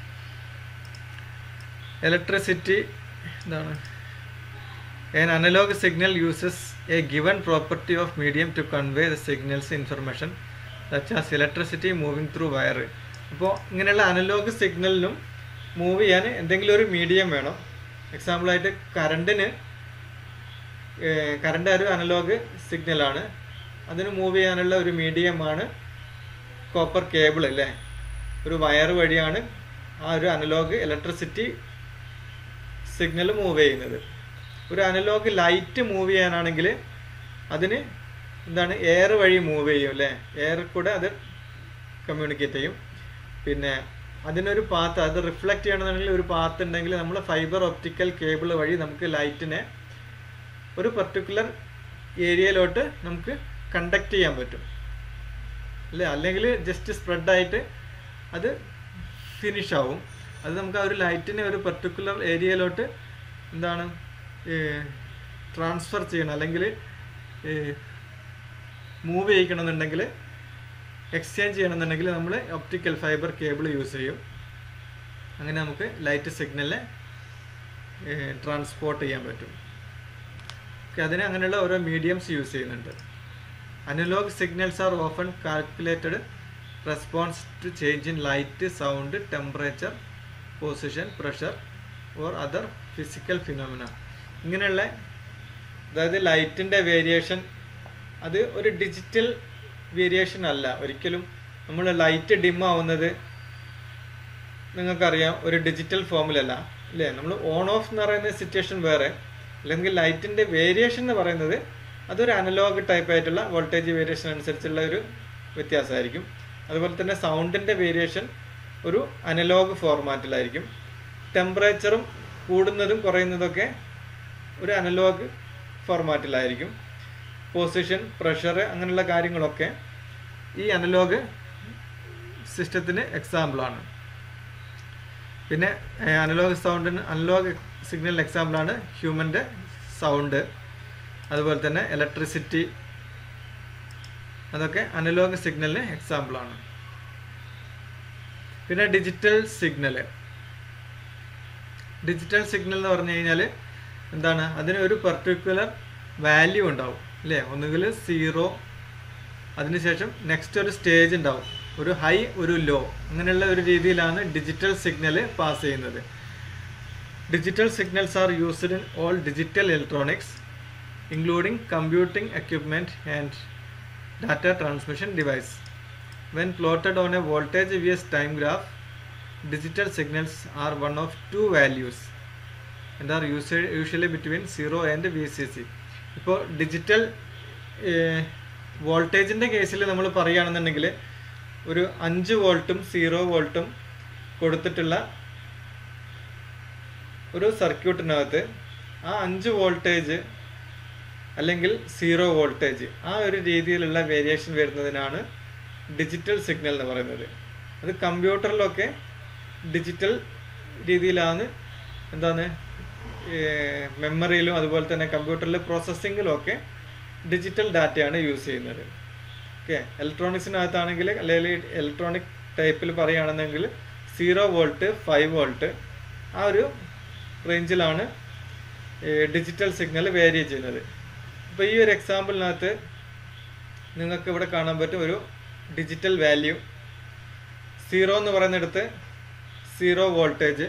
ഇലക്ട്രിസിറ്റി എന്താണ് An analog signal uses a given property of medium to convey the signal's information such as electricity moving through wire. അപ്പോൾ ഇങ്ങനെയുള്ള അനലോഗ് സിഗ്നലിനും മൂവ് ചെയ്യാൻ എന്തെങ്കിലും ഒരു മീഡിയം വേണം എക്സാമ്പിളായിട്ട് കറണ്ടിന് കറണ്ട് ഒരു അനലോഗ് സിഗ്നലാണ് അതിന് മൂവ് ചെയ്യാനുള്ള ഒരു മീഡിയമാണ് കോപ്പർ കേബിൾ അല്ലേ ഒരു വയർ വഴിയാണ് ആ ഒരു അനലോഗ് ഇലക്ട്രിസിറ്റി സിഗ്നൽ മൂവ് ചെയ്യുന്നത് ഒരു അനലോഗ് ലൈറ്റ് മൂവ് ചെയ്യാനാണെങ്കിൽ അതിന് എന്താണ് എയർ വഴി മൂവ് ചെയ്യും അല്ലേ എയർ കൂടെ അത് കമ്മ്യൂണിക്കേറ്റ് ചെയ്യും പിന്നെ അതിനൊരു പാത്ത് അത് റിഫ്ലക്റ്റ് ചെയ്യണമെന്നുണ്ടെങ്കിൽ ഒരു പാത്ത് ഉണ്ടെങ്കിൽ നമ്മൾ ഫൈബർ ഒപ്റ്റിക്കൽ കേബിൾ വഴി നമുക്ക് ലൈറ്റിനെ ഒരു പർട്ടിക്കുലർ ഏരിയയിലോട്ട് നമുക്ക് കണ്ടക്ട് ചെയ്യാൻ പറ്റും അല്ലേ അല്ലെങ്കിൽ ജസ്റ്റ് സ്പ്രെഡായിട്ട് അത് ഫിനിഷ് ആവും അത് നമുക്ക് ആ ഒരു ലൈറ്റിനെ ഒരു പർട്ടിക്കുലർ ഏരിയയിലോട്ട് എന്താണ് ട്രാൻസ്ഫർ ചെയ്യണം അല്ലെങ്കിൽ മൂവ് ചെയ്യിക്കണമെന്നുണ്ടെങ്കിൽ എക്സ്ചേഞ്ച് ചെയ്യണമെന്നുണ്ടെങ്കിൽ നമ്മൾ ഒപ്റ്റിക്കൽ ഫൈബർ കേബിൾ യൂസ് ചെയ്യും അങ്ങനെ നമുക്ക് ലൈറ്റ് സിഗ്നലിനെ ട്രാൻസ്പോർട്ട് ചെയ്യാൻ പറ്റും ഓക്കെ അതിന് അങ്ങനെയുള്ള ഓരോ മീഡിയംസ് യൂസ് ചെയ്യുന്നുണ്ട് analogue signals are often calculated response to change in light sound temperature position pressure or other physical phenomena ഇങ്ങനെയുള്ള അതായത് ലൈറ്റിൻ്റെ വേരിയേഷൻ അത് ഒരു ഡിജിറ്റൽ വേരിയേഷൻ അല്ല ഒരിക്കലും നമ്മൾ ലൈറ്റ് ഡിം ആവുന്നത് നിങ്ങൾക്കറിയാം ഒരു ഡിജിറ്റൽ ഫോമിലല്ല അല്ലേ നമ്മൾ ഓൺ ഓഫ് എന്ന് പറയുന്ന സിറ്റുവേഷൻ വേറെ അല്ലെങ്കിൽ ലൈറ്റിൻ്റെ വേരിയേഷൻ എന്ന് പറയുന്നത് അതൊരു അനലോഗ് ടൈപ്പ് ആയിട്ടുള്ള വോൾട്ടേജ് വേരിയേഷൻ അനുസരിച്ചുള്ള ഒരു വ്യത്യാസമായിരിക്കും അതുപോലെ തന്നെ സൗണ്ടിൻ്റെ വേരിയേഷൻ ഒരു അനലോഗ് ഫോർമാറ്റിലായിരിക്കും ടെമ്പറേച്ചറും കൂടുന്നതും കുറയുന്നതൊക്കെ ഒരു അനലോഗ് ഫോർമാറ്റിലായിരിക്കും പൊസിഷൻ പ്രഷർ അങ്ങനെയുള്ള കാര്യങ്ങളൊക്കെ ഈ അനലോഗ് സിസ്റ്റത്തിന് എക്സാമ്പിളാണ് പിന്നെ അനലോഗ് സൗണ്ടിന് അനലോഗ് സിഗ്നൽ എക്സാമ്പിളാണ് ഹ്യൂമൻ്റെ സൗണ്ട് അതുപോലെ തന്നെ ഇലക്ട്രിസിറ്റി അതൊക്കെ അനലോഗ് സിഗ്നലിന് എക്സാമ്പിളാണ് പിന്നെ ഡിജിറ്റൽ സിഗ്നൽ ഡിജിറ്റൽ സിഗ്നൽ എന്ന് പറഞ്ഞു കഴിഞ്ഞാൽ എന്താണ് അതിന് ഒരു പെർട്ടിക്കുലർ വാല്യൂ ഉണ്ടാവും അല്ലേ ഒന്നുകിൽ സീറോ അതിനുശേഷം നെക്സ്റ്റ് ഒരു സ്റ്റേജ് ഉണ്ടാവും ഒരു ഹൈ ഒരു ലോ അങ്ങനെയുള്ള ഒരു രീതിയിലാണ് ഡിജിറ്റൽ സിഗ്നൽ പാസ് ചെയ്യുന്നത് digital signals are used in all digital electronics including computing equipment and data transmission device when plotted on a voltage V S time graph digital signals are one of two values and are use usually between zero and V C C ഇപ്പോൾ digital വോൾട്ടേജിൻ്റെ കേസിൽ നമ്മൾ പറയുകയാണെന്നുണ്ടെങ്കിൽ ഒരു അഞ്ച് വോൾട്ടും zero വോൾട്ടും കൊടുത്തിട്ടുള്ള ഒരു സർക്യൂട്ടിനകത്ത് ആ അഞ്ച് വോൾട്ടേജ് അല്ലെങ്കിൽ സീറോ വോൾട്ടേജ് ആ ഒരു രീതിയിലുള്ള വേരിയേഷൻ വരുന്നതിനാണ് ഡിജിറ്റൽ സിഗ്നൽ എന്ന് പറയുന്നത് അത് കമ്പ്യൂട്ടറിലൊക്കെ ഡിജിറ്റൽ രീതിയിലാണ് എന്താണ് മെമ്മറിയിലും അതുപോലെ തന്നെ കമ്പ്യൂട്ടറിലെ പ്രോസസ്സിങ്ങിലും ഒക്കെ ഡിജിറ്റൽ ഡാറ്റയാണ് യൂസ് ചെയ്യുന്നത് ഓക്കെ ഇലക്ട്രോണിക്സിനകത്താണെങ്കിൽ അല്ലെങ്കിൽ ഇലക്ട്രോണിക് ടൈപ്പിൽ പറയുകയാണെന്നെങ്കിൽ സീറോ വോൾട്ട് ഫൈവ് വോൾട്ട് ആ ഒരു റേഞ്ചിലാണ് ഡിജിറ്റൽ സിഗ്നൽ വേരി ചെയ്യുന്നത് അപ്പോൾ ഈ ഒരു എക്സാമ്പിളിനകത്ത് നിങ്ങൾക്ക് ഇവിടെ കാണാൻ പറ്റും ഒരു ഡിജിറ്റൽ വാല്യൂ സീറോ എന്ന് പറയുന്നിടത്ത് സീറോ വോൾട്ടേജ്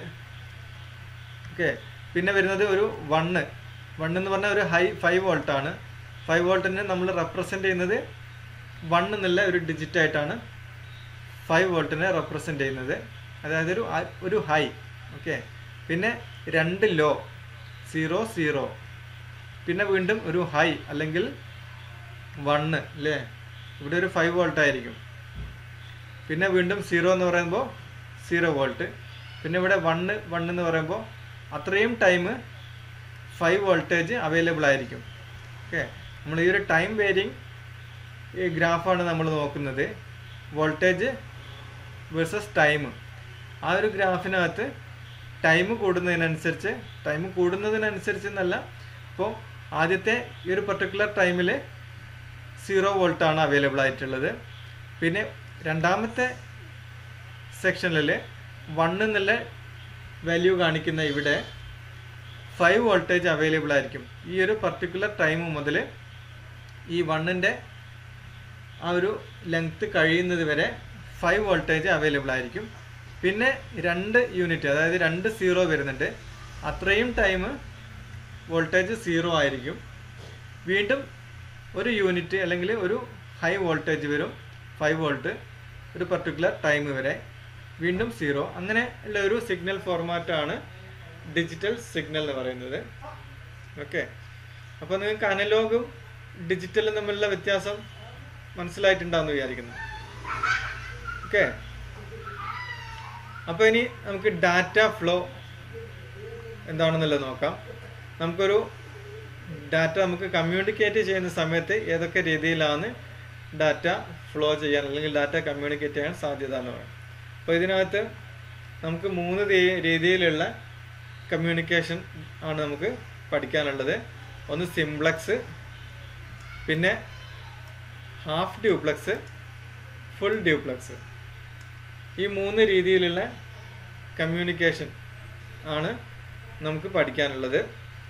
ഓക്കെ പിന്നെ വരുന്നത് ഒരു വണ്ണ് വൺ എന്ന് പറഞ്ഞാൽ ഒരു ഹൈ ഫൈവ് വോൾട്ടാണ് ഫൈവ് വോൾട്ടിനെ നമ്മൾ റെപ്രസെൻ്റ് ചെയ്യുന്നത് വൺ എന്നുള്ള ഒരു ഡിജിറ്റ് ആയിട്ടാണ് ഫൈവ് വോൾട്ടിനെ റെപ്രസെൻ്റ് ചെയ്യുന്നത് അതായത് ഒരു ഒരു ഹൈ ഓക്കെ പിന്നെ രണ്ട് ലോ സീറോ സീറോ പിന്നെ വീണ്ടും ഒരു ഹൈ അല്ലെങ്കിൽ വണ്ണ് അല്ലേ ഇവിടെ ഒരു ഫൈവ് വോൾട്ട് ആയിരിക്കും പിന്നെ വീണ്ടും സീറോ എന്ന് പറയുമ്പോൾ സീറോ വോൾട്ട് പിന്നെ ഇവിടെ വണ്ണ് വൺ എന്ന് പറയുമ്പോൾ അത്രയും ടൈം ഫൈവ് വോൾട്ടേജ് അവൈലബിൾ ആയിരിക്കും ഓക്കെ നമ്മൾ ഈ ഒരു ടൈം വേരിങ് ഈ ഗ്രാഫാണ് നമ്മൾ നോക്കുന്നത് വോൾട്ടേജ് വേഴ്സസ് ടൈം ആ ഒരു ഗ്രാഫിനകത്ത് ടൈം കൂടുന്നതിനനുസരിച്ച് ടൈം കൂടുന്നതിനനുസരിച്ച് എന്നല്ല ഇപ്പോൾ ആദ്യത്തെ ഈ ഒരു പർട്ടിക്കുലർ ടൈമിൽ സീറോ വോൾട്ടാണ് അവൈലബിൾ ആയിട്ടുള്ളത് പിന്നെ രണ്ടാമത്തെ സെക്ഷനിൽ വൺ എന്നുള്ള വാല്യൂ കാണിക്കുന്ന ഇവിടെ ഫൈവ് വോൾട്ടേജ് അവൈലബിൾ ആയിരിക്കും ഈ ഒരു പർട്ടിക്കുലർ ടൈം മുതൽ ഈ വണ്ണിൻ്റെ ആ ഒരു ലെങ്ത്ത് കഴിയുന്നത് വരെ ഫൈവ് വോൾട്ടേജ് അവൈലബിൾ ആയിരിക്കും പിന്നെ രണ്ട് യൂണിറ്റ് അതായത് രണ്ട് സീറോ വരുന്നുണ്ട് അത്രയും ടൈം വോൾട്ടേജ് സീറോ ആയിരിക്കും വീണ്ടും ഒരു യൂണിറ്റ് അല്ലെങ്കിൽ ഒരു ഹൈ വോൾട്ടേജ് വരും ഫൈവ് വോൾട്ട് ഒരു പർട്ടിക്കുലർ ടൈം വരെ വീണ്ടും സീറോ അങ്ങനെ ഉള്ള ഒരു സിഗ്നൽ ഫോർമാറ്റാണ് ഡിജിറ്റൽ സിഗ്നൽ എന്ന് പറയുന്നത് ഓക്കെ അപ്പോൾ നിങ്ങൾക്ക് അനലോഗും ഡിജിറ്റലും തമ്മിലുള്ള വ്യത്യാസം മനസ്സിലായിട്ടുണ്ടാവുമെന്ന് വിചാരിക്കുന്നു ഓക്കെ അപ്പോൾ ഇനി നമുക്ക് ഡാറ്റ ഫ്ലോ എന്താണെന്നുള്ളത് നോക്കാം നമുക്കൊരു ഡാറ്റ നമുക്ക് കമ്മ്യൂണിക്കേറ്റ് ചെയ്യുന്ന സമയത്ത് ഏതൊക്കെ രീതിയിലാണ് ഡാറ്റ ഫ്ലോ ചെയ്യാൻ അല്ലെങ്കിൽ ഡാറ്റ കമ്മ്യൂണിക്കേറ്റ് ചെയ്യാൻ സാധ്യത എന്ന് പറയും അപ്പോൾ ഇതിനകത്ത് നമുക്ക് മൂന്ന് രീ- രീതിയിലുള്ള കമ്മ്യൂണിക്കേഷൻ ആണ് നമുക്ക് പഠിക്കാനുള്ളത് ഒന്ന് സിംപ്ലക്സ് പിന്നെ ഹാഫ് ഡ്യൂപ്ലക്സ് ഫുൾ ഡ്യൂപ്ലക്സ് ഈ മൂന്ന് രീതിയിലുള്ള കമ്മ്യൂണിക്കേഷൻ ആണ് നമുക്ക് പഠിക്കാനുള്ളത്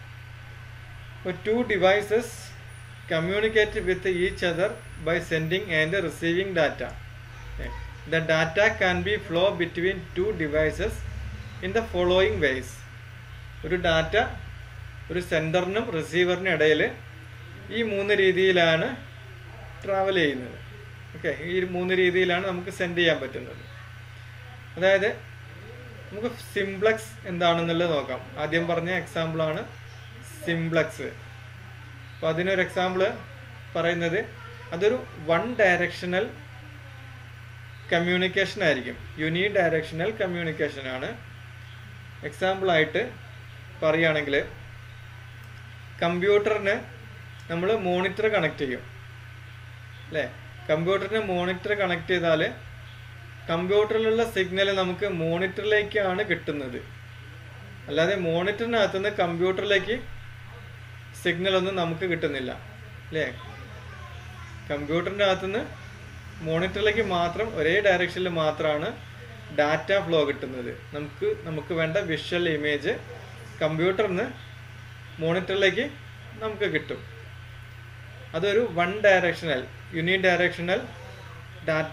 ഇപ്പോൾ two devices communicate with each other by sending and receiving data the data can be flow between two devices in the following ways ഒരു ഡാറ്റ ഒരു സെൻഡറിനും റിസീവറിനും ഇടയിൽ ഈ മൂന്ന് രീതിയിലാണ് ട്രാവൽ ചെയ്യുന്നത് ഓക്കെ ഈ മൂന്ന് രീതിയിലാണ് നമുക്ക് സെൻഡ് ചെയ്യാൻ പറ്റുന്നത് അതായത് നമുക്ക് സിംപ്ലക്സ് എന്താണെന്നുള്ളത് നോക്കാം ആദ്യം പറഞ്ഞ എക്സാമ്പിളാണ് സിംപ്ലക്സ് അപ്പോൾ അതിനൊരു എക്സാമ്പിൾ പറയുന്നത് അതൊരു വൺ ഡയറക്ഷണൽ കമ്മ്യൂണിക്കേഷൻ ആയിരിക്കും യുനി ഡയറക്ഷണൽ കമ്മ്യൂണിക്കേഷൻ ആണ് എക്സാമ്പിളായിട്ട് പറയുകയാണെങ്കിൽ കമ്പ്യൂട്ടറിന് നമ്മൾ മോണിറ്റർ കണക്ട് ചെയ്യും അല്ലേ കമ്പ്യൂട്ടറിന് മോണിറ്റർ കണക്ട് ചെയ്താൽ കമ്പ്യൂട്ടറിലുള്ള സിഗ്നൽ നമുക്ക് മോണിറ്ററിലേക്കാണ് കിട്ടുന്നത് അല്ലാതെ മോണിറ്ററിനകത്തുനിന്ന് കമ്പ്യൂട്ടറിലേക്ക് സിഗ്നൽ ഒന്നും നമുക്ക് കിട്ടുന്നില്ല അല്ലേ കമ്പ്യൂട്ടറിൻ്റെ അകത്തുനിന്ന് മോണിറ്ററിലേക്ക് മാത്രം ഒരേ ഡയറക്ഷനിൽ മാത്രമാണ് ഡാറ്റ ഫ്ലോ കിട്ടുന്നത് നമുക്ക് നമുക്ക് വേണ്ട വിഷ്വൽ ഇമേജ് കമ്പ്യൂട്ടറിന് മോണിറ്ററിലേക്ക് നമുക്ക് കിട്ടും അതൊരു one directional unidirectional data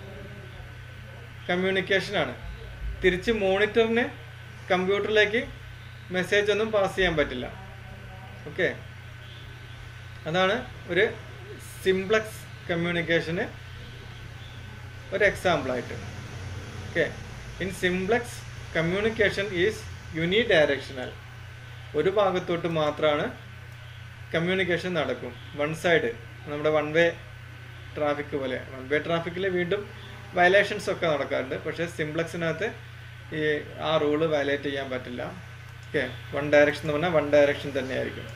communication ആണ് തിരിച്ച് മോണിറ്ററിന് കമ്പ്യൂട്ടറിലേക്ക് മെസ്സേജ് ഒന്നും പാസ് ചെയ്യാൻ പറ്റില്ല ഓക്കെ അതാണ് ഒരു സിംപ്ലക്സ് കമ്മ്യൂണിക്കേഷന് ഒരു എക്സാമ്പിളായിട്ട് okay in simplex communication is unidirectional ഒരു ഭാഗത്തോട്ട് മാത്രമാണ് കമ്മ്യൂണിക്കേഷൻ നടക്കും വൺ സൈഡ് നമ്മുടെ വൺ വേ ട്രാഫിക് പോലെ വൺ വേ ട്രാഫിക്കിൽ വീണ്ടും വയലേഷൻസ് ഒക്കെ നടക്കാറുണ്ട് പക്ഷേ സിംപ്ലക്സിനകത്ത് ഈ ആ റൂള് വയലേറ്റ് ചെയ്യാൻ പറ്റില്ല ഓക്കെ വൺ ഡയറക്ഷൻ എന്ന് പറഞ്ഞാൽ വൺ ഡയറക്ഷൻ തന്നെയായിരിക്കും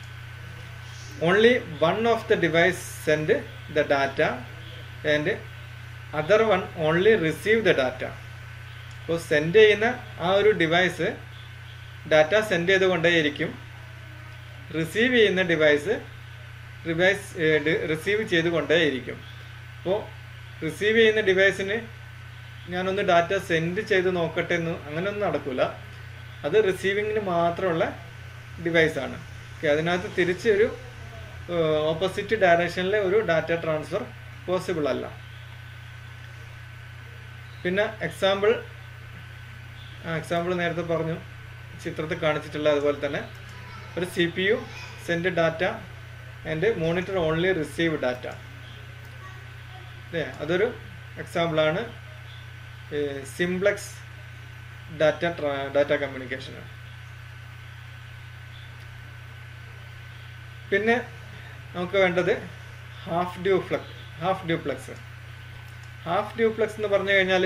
only one of the device send the data and other one only receive the data അപ്പോൾ സെൻഡ് ചെയ്യുന്ന ആ ഒരു ഡിവൈസ് ഡാറ്റ സെൻഡ് ചെയ്തുകൊണ്ടേയിരിക്കും റിസീവ് ചെയ്യുന്ന ഡിവൈസ് ഡിവൈസ് റിസീവ് ചെയ്തുകൊണ്ടേയിരിക്കും അപ്പോൾ റിസീവ് ചെയ്യുന്ന ഡിവൈസിന് ഞാനൊന്ന് ഡാറ്റ സെൻഡ് ചെയ്ത് നോക്കട്ടെ എന്ന് അങ്ങനെയൊന്നും നടക്കില്ല അത് റിസീവിങ്ങിന് മാത്രമുള്ള ഡിവൈസാണ് ഓക്കെ അതിനകത്ത് തിരിച്ചൊരു ഓപ്പോസിറ്റ് ഡയറക്ഷനിലെ ഒരു ഡാറ്റ ട്രാൻസ്ഫർ പോസിബിൾ അല്ല പിന്നെ എക്സാമ്പിൾ എക്സാമ്പിൾ നേരത്തെ പറഞ്ഞു ചിത്രത്തിൽ കാണിച്ചിട്ടുള്ള അതുപോലെ തന്നെ ഒരു C P U send data and monitor only receive data അല്ലേ അതൊരു എക്സാമ്പിളാണ് സിംപ്ലക്സ് ഡാറ്റ ഡാറ്റ കമ്മ്യൂണിക്കേഷൻ പിന്നെ നമുക്ക് വേണ്ടത് half duplex half duplex half duplex എന്ന് പറഞ്ഞു കഴിഞ്ഞാൽ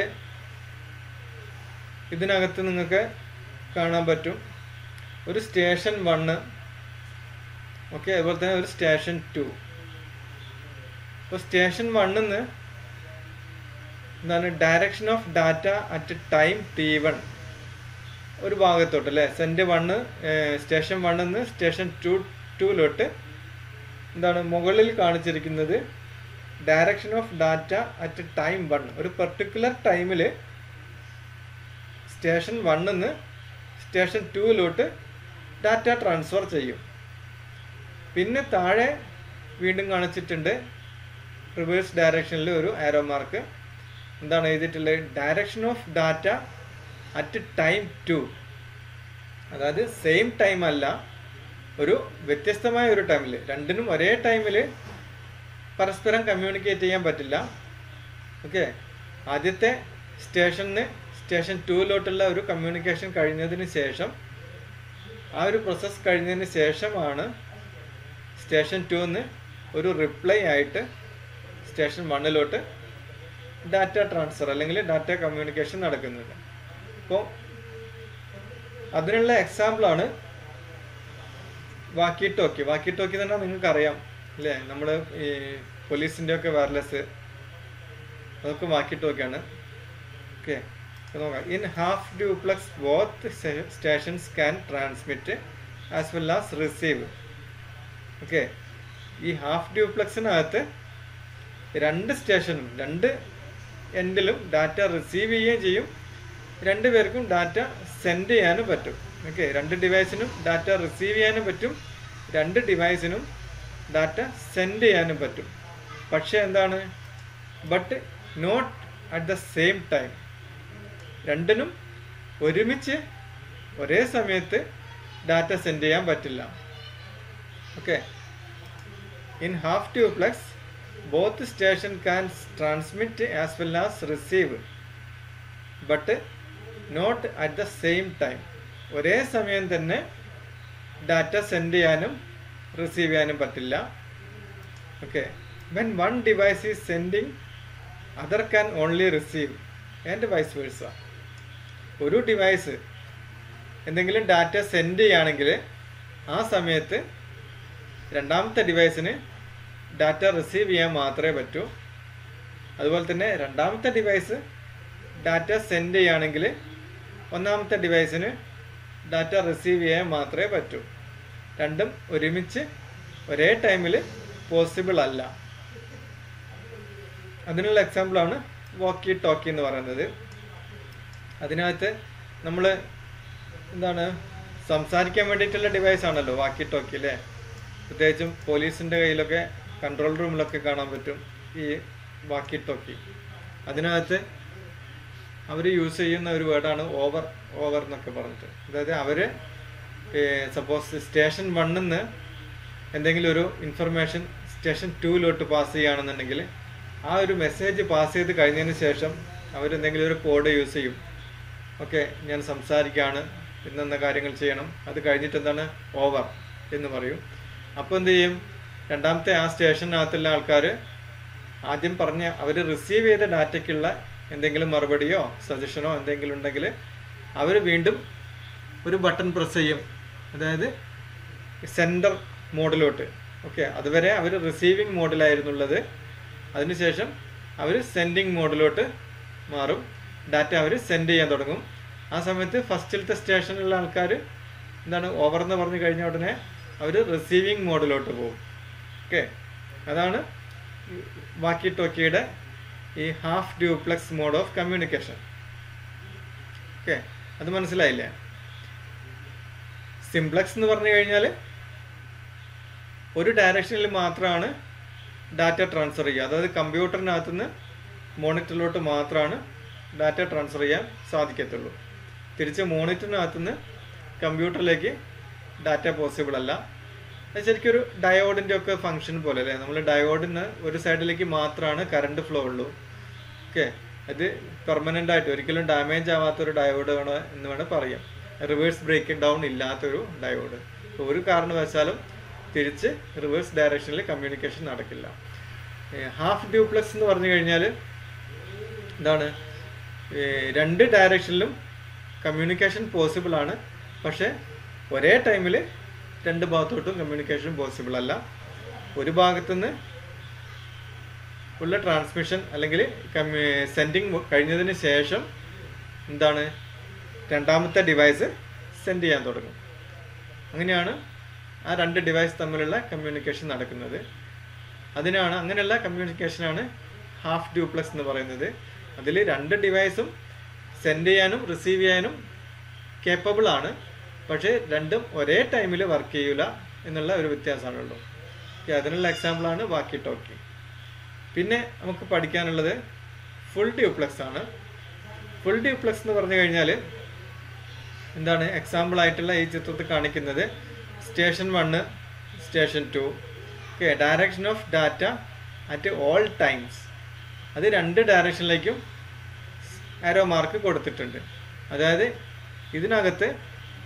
ഇതിനകത്ത് നിങ്ങൾക്ക് കാണാൻ പറ്റും ഒരു സ്റ്റേഷൻ വണ്ണ് ഓക്കെ അതുപോലെ തന്നെ ഒരു സ്റ്റേഷൻ ടു അപ്പോൾ സ്റ്റേഷൻ വണ്ണിൽ നിന്ന് എന്താണ് direction of data at time T one ഒരു ഭാഗത്തോട്ട് അല്ലേ സെൻറ്റ് വണ്ണ് സ്റ്റേഷൻ വണ്ണിൽ നിന്ന് സ്റ്റേഷൻ ടു ടൂലോട്ട് എന്താണ് മുകളിൽ കാണിച്ചിരിക്കുന്നത് direction of data at time one ഒരു പെർട്ടിക്കുലർ ടൈമിൽ സ്റ്റേഷൻ വണ്ണിൽ നിന്ന് സ്റ്റേഷൻ ടൂവിലോട്ട് ഡാറ്റ ട്രാൻസ്ഫർ ചെയ്യും പിന്നെ താഴെ വീണ്ടും കാണിച്ചിട്ടുണ്ട് റിവേഴ്സ് ഡയറക്ഷനിൽ ഒരു ആരോ മാർക്ക് എന്താണ് എഴുതിയിട്ടുള്ളത് direction of data at time two അതായത് സെയിം ടൈം അല്ല ഒരു വ്യത്യസ്തമായ ഒരു ടൈമിൽ രണ്ടിനും ഒരേ ടൈമിൽ പരസ്പരം കമ്മ്യൂണിക്കേറ്റ് ചെയ്യാൻ പറ്റില്ല ഓക്കെ ആദ്യത്തെ സ്റ്റേഷനിൽ സ്റ്റേഷൻ ടൂവിലോട്ടുള്ള ഒരു കമ്മ്യൂണിക്കേഷൻ കഴിഞ്ഞതിന് ശേഷം ആ ഒരു പ്രോസസ്സ് കഴിഞ്ഞതിന് ശേഷമാണ് സ്റ്റേഷൻ ടുന്ന് ഒരു റിപ്ലൈ ആയിട്ട് സ്റ്റേഷൻ വണ്ണിലോട്ട് ഡാറ്റ ട്രാൻസ്ഫർ അല്ലെങ്കിൽ ഡാറ്റ കമ്മ്യൂണിക്കേഷൻ നടക്കുന്നത് അപ്പോൾ അതിനുള്ള എക്സാമ്പിളാണ് വാക്കി ടോക്കി വാക്കി ടോക്കി തന്നെ നിങ്ങൾക്ക് അറിയാം അല്ലേ നമ്മൾ ഈ പോലീസിൻ്റെ ഒക്കെ വയർലെസ് അതൊക്കെ വാക്കി ടോക്കിയാണ് ഓക്കെ നോക്കാം in half duplex both stations can transmit as well as receive okay ഈ ഹാഫ് ഡ്യൂപ്ലക്സിനകത്ത് രണ്ട് സ്റ്റേഷനും രണ്ട് എൻഡിലും ഡാറ്റ റിസീവ് ചെയ്യുകയും ചെയ്യും രണ്ട് പേർക്കും ഡാറ്റ സെൻഡ് ചെയ്യാനും പറ്റും ഓക്കെ രണ്ട് ഡിവൈസിനും ഡാറ്റ റിസീവ് ചെയ്യാനും പറ്റും രണ്ട് ഡിവൈസിനും ഡാറ്റ സെൻഡ് ചെയ്യാനും പറ്റും പക്ഷേ എന്താണ് but not at the same time രണ്ടിനും ഒരുമിച്ച് ഒരേ സമയത്ത് ഡാറ്റ സെൻഡ് ചെയ്യാൻ പറ്റില്ല okay in half duplex both station can transmit as well as receive but not at the same time ഒരേ സമയം തന്നെ ഡാറ്റ സെൻഡ് ചെയ്യാനും റിസീവ് ചെയ്യാനും പറ്റില്ല okay when one device is sending other can only receive and vice versa ഒരു device എന്തെങ്കിലും data send ചെയ്യുകയാണെങ്കിൽ ആ സമയത്ത് രണ്ടാമത്തെ ഡിവൈസിന് ഡാറ്റ റിസീവ് ചെയ്യാൻ മാത്രമേ പറ്റൂ അതുപോലെ തന്നെ രണ്ടാമത്തെ ഡിവൈസ് ഡാറ്റ സെൻഡ് ചെയ്യുകയാണെങ്കിൽ ഒന്നാമത്തെ ഡിവൈസിന് ഡാറ്റ റിസീവ് ചെയ്യാൻ മാത്രമേ പറ്റൂ രണ്ടും ഒരുമിച്ച് ഒരേ ടൈമിൽ പോസിബിൾ അല്ല അതിനുള്ള എക്സാമ്പിളാണ് വോക്കി ടോക്കി എന്ന് പറയുന്നത് അതിനകത്ത് നമ്മൾ എന്താണ് സംസാരിക്കാൻ വേണ്ടിയിട്ടുള്ള ഡിവൈസ് ആണല്ലോ വാക്കി ടോക്കി അല്ലേ പ്രത്യേകിച്ചും പോലീസിൻ്റെ കയ്യിലൊക്കെ കൺട്രോൾ റൂമിലൊക്കെ കാണാൻ പറ്റും ഈ വാക്കി ടോക്കി അതിനകത്ത് അവർ യൂസ് ചെയ്യുന്ന ഒരു വേർഡാണ് ഓവർ ഓവർ എന്നൊക്കെ പറഞ്ഞിട്ട് അതായത് അവർ സപ്പോസ് സ്റ്റേഷൻ വണ്ണിൽ നിന്ന് എന്തെങ്കിലും ഒരു ഇൻഫർമേഷൻ സ്റ്റേഷൻ ടൂയിലോട്ട് പാസ് ചെയ്യുകയാണെന്നുണ്ടെങ്കിൽ ആ ഒരു മെസ്സേജ് പാസ് ചെയ്ത് കഴിഞ്ഞതിന് ശേഷം അവരെന്തെങ്കിലും ഒരു കോഡ് യൂസ് ചെയ്യും ഓക്കെ ഞാൻ സംസാരിക്കുകയാണ് ഇന്നെന്ന കാര്യങ്ങൾ ചെയ്യണം അത് കഴിഞ്ഞിട്ട് എന്താണ് ഓവർ എന്ന് പറയും അപ്പോൾ എന്ത് ചെയ്യും രണ്ടാമത്തെ ആ സ്റ്റേഷനകത്തുള്ള ആൾക്കാർ ആദ്യം പറഞ്ഞ അവർ റിസീവ് ചെയ്ത ഡാറ്റയ്ക്കുള്ള എന്തെങ്കിലും മറുപടിയോ സജഷനോ എന്തെങ്കിലും ഉണ്ടെങ്കിൽ അവർ വീണ്ടും ഒരു ബട്ടൺ പ്രസ് ചെയ്യും അതായത് സെൻറ്റർ മോഡിലോട്ട് ഓക്കെ അതുവരെ അവർ റിസീവിങ് മോഡിലായിരുന്നുള്ളത് അതിനുശേഷം അവർ സെൻഡിങ് മോഡിലോട്ട് മാറും ഡാറ്റ അവർ സെൻഡ് ചെയ്യാൻ തുടങ്ങും ആ സമയത്ത് ഫസ്റ്റിലത്തെ സ്റ്റേഷനിലുള്ള ആൾക്കാർ എന്താണ് ഓവർ എന്ന് പറഞ്ഞു കഴിഞ്ഞ ഉടനെ അവർ റിസീവിങ് മോഡിലോട്ട് പോകും ഓക്കെ അതാണ് വാക്കി ടോക്കിയുടെ ഈ half duplex mode of communication okay അത് മനസ്സിലായില്ലേ സിംപ്ലക്സ് എന്ന് പറഞ്ഞു കഴിഞ്ഞാൽ ഒരു ഡയറക്ഷനിൽ മാത്രമാണ് ഡാറ്റ ട്രാൻസ്ഫർ ചെയ്യുക അതായത് കമ്പ്യൂട്ടറിനകത്തുനിന്ന് മോണിറ്ററിലോട്ട് മാത്രമാണ് ഡാറ്റ ട്രാൻസ്ഫർ ചെയ്യാൻ സാധിക്കത്തുള്ളൂ തിരിച്ച് മോണിറ്ററിനകത്തുനിന്ന് കമ്പ്യൂട്ടറിലേക്ക് ഡാറ്റ പോസിബിൾ അല്ല അത് ശരിക്കും ഒരു ഡയോഡിൻ്റെ ഒക്കെ ഫംഗ്ഷൻ പോലെ അല്ലേ നമ്മൾ ഡയോഡിന് ഒരു സൈഡിലേക്ക് മാത്രമാണ് കറണ്ട് ഫ്ലോ ഉള്ളൂ ഓക്കെ അത് പെർമനൻ്റ് ആയിട്ട് ഒരിക്കലും ഡാമേജ് ആവാത്തൊരു ഡയോഡ് ആണ് എന്ന് വേണം പറയാം റിവേഴ്സ് ബ്രേക്ക് ഡൗൺ ഇല്ലാത്തൊരു ഡയോഡ് അപ്പോൾ ഒരു കാരണവശാലും തിരിച്ച് റിവേഴ്സ് ഡയറക്ഷനിൽ കമ്മ്യൂണിക്കേഷൻ നടക്കില്ല ഹാഫ് ഡ്യൂപ്ലക്സ് എന്ന് പറഞ്ഞു കഴിഞ്ഞാൽ എന്താണ് ഏർ രണ്ട് ഡയറക്ഷനിലും കമ്മ്യൂണിക്കേഷൻ പോസിബിൾ ആണ് പക്ഷേ ഒരേ ടൈമിൽ രണ്ട് ഭാഗത്തോട്ടും കമ്മ്യൂണിക്കേഷൻ പോസിബിൾ അല്ല ഒരു ഭാഗത്തുനിന്ന് ഉള്ള ട്രാൻസ്മിഷൻ അല്ലെങ്കിൽ സെൻഡിങ് കഴിഞ്ഞതിന് ശേഷം എന്താണ് രണ്ടാമത്തെ ഡിവൈസ് സെൻഡ് ചെയ്യാൻ തുടങ്ങും അങ്ങനെയാണ് ആ രണ്ട് ഡിവൈസ് തമ്മിലുള്ള കമ്മ്യൂണിക്കേഷൻ നടക്കുന്നത് അതിനാണ് അങ്ങനെയുള്ള കമ്മ്യൂണിക്കേഷനാണ് ഹാഫ് ഡ്യൂപ്ലക്സ് എന്ന് പറയുന്നത് അതിൽ രണ്ട് ഡിവൈസും സെൻഡ് ചെയ്യാനും റിസീവ് ചെയ്യാനും കേപ്പബിൾ ആണ് പക്ഷേ രണ്ടും ഒരേ ടൈമിൽ വർക്ക് ചെയ്യൂല എന്നുള്ള ഒരു വ്യത്യാസമാണുള്ളൂ ഓക്കെ അതിനുള്ള എക്സാമ്പിളാണ് വാക്കി ടോക്കി പിന്നെ നമുക്ക് പഠിക്കാനുള്ളത് ഫുൾ ഡ്യൂപ്ലക്സ് ആണ് ഫുൾ ഡ്യൂപ്ലക്സ് എന്ന് പറഞ്ഞു കഴിഞ്ഞാൽ എന്താണ് എക്സാമ്പിൾ ആയിട്ടുള്ള ഈ ചിത്രത്തിൽ കാണിക്കുന്നത് station one station two okay direction of data at all times അത് രണ്ട് ഡയറക്ഷനിലേക്കും ആരോ മാർക്ക് കൊടുത്തിട്ടുണ്ട് അതായത് ഇതിനകത്ത്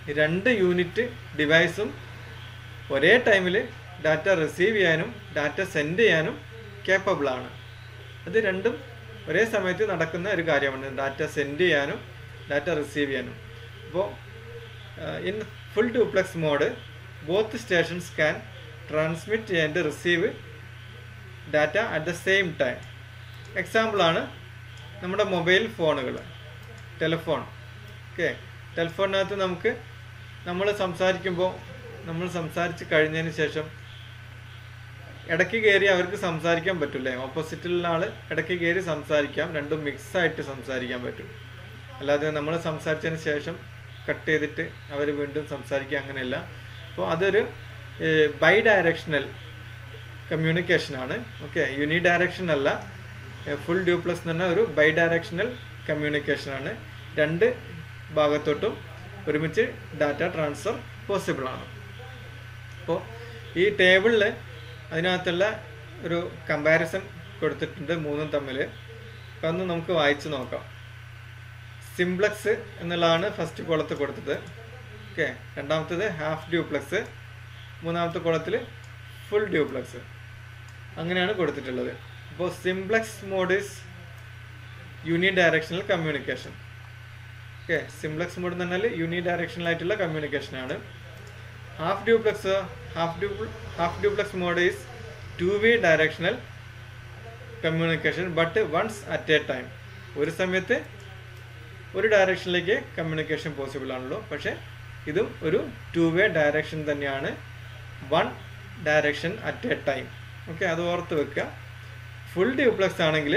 രണ്ട് യൂണിറ്റ് ഡിവൈസും ഒരേ ടൈമിൽ ഡാറ്റ റിസീവ് ചെയ്യാനും ഡാറ്റ സെൻഡ് ചെയ്യാനും കേപ്പബിൾ ആണ് അത് രണ്ടും ഒരേ സമയത്ത് നടക്കുന്ന ഒരു കാര്യമാണ് ഡാറ്റ സെൻഡ് ചെയ്യാനും ഡാറ്റ റിസീവ് ചെയ്യാനും അപ്പോൾ in full duplex mode both stations can transmit and receive data at the same time എക്സാമ്പിളാണ് നമ്മുടെ മൊബൈൽ ഫോണുകൾ ടെലിഫോൺ ഓക്കെ ടെലിഫോണിനകത്ത് നമുക്ക് നമ്മൾ സംസാരിക്കുമ്പോൾ നമ്മൾ സംസാരിച്ച് കഴിഞ്ഞതിന് ശേഷം ഇടയ്ക്ക് കയറി അവർക്ക് സംസാരിക്കാൻ പറ്റില്ലേ ഓപ്പോസിറ്റിലുള്ള ആൾ ഇടയ്ക്ക് കയറി സംസാരിക്കാം രണ്ടും മിക്സ് ആയിട്ട് സംസാരിക്കാൻ പറ്റും അല്ലാതെ നമ്മൾ സംസാരിച്ചതിന് ശേഷം കട്ട് ചെയ്തിട്ട് അവർ വീണ്ടും സംസാരിക്കുക അങ്ങനെയല്ല അപ്പോൾ അതൊരു ബൈ ഡയറക്ഷണൽ കമ്മ്യൂണിക്കേഷനാണ് ഓക്കെ യൂണി ഡയറക്ഷൻ അല്ല ഫുൾ ഡ്യൂപ്ലസ് എന്ന് പറഞ്ഞാൽ ഒരു ബൈ ഡയറക്ഷണൽ കമ്മ്യൂണിക്കേഷനാണ് രണ്ട് ഭാഗത്തോട്ടും ഒരുമിച്ച് ഡാറ്റ ട്രാൻസ്ഫർ പോസിബിൾ ആണ് അപ്പോൾ ഈ ടേബിളിൽ അതിനകത്തുള്ള ഒരു കമ്പാരിസൺ കൊടുത്തിട്ടുണ്ട് മൂന്നും തമ്മിൽ അപ്പോൾ ഒന്ന് നമുക്ക് വായിച്ച് നോക്കാം സിംപ്ലക്സ് എന്നുള്ളതാണ് ഫസ്റ്റ് കോളത്ത് കൊടുത്തത് ഓക്കെ രണ്ടാമത്തേത് ഹാഫ് ഡ്യൂപ്ലക്സ് മൂന്നാമത്തെ കോളത്തിൽ ഫുൾ ഡ്യൂപ്ലക്സ് അങ്ങനെയാണ് കൊടുത്തിട്ടുള്ളത് അപ്പോൾ simplex mode is unidirectional communication okay simplex mode എന്ന് പറഞ്ഞാൽ യൂണി ഡയറക്ഷണൽ ആയിട്ടുള്ള കമ്മ്യൂണിക്കേഷൻ ആണ് half duplex half du half duplex mode is two way directional communication but once at a time ഒരു സമയത്ത് ഒരു ഡയറക്ഷനിലേക്ക് കമ്മ്യൂണിക്കേഷൻ പോസിബിൾ ആണല്ലോ പക്ഷേ ഇതും ഒരു ടു വേ ഡയറക്ഷൻ തന്നെയാണ് one direction at a time okay അത് ഓർത്ത് വെക്കുക ഫുൾ ഡ്യൂപ്ലക്സ് ആണെങ്കിൽ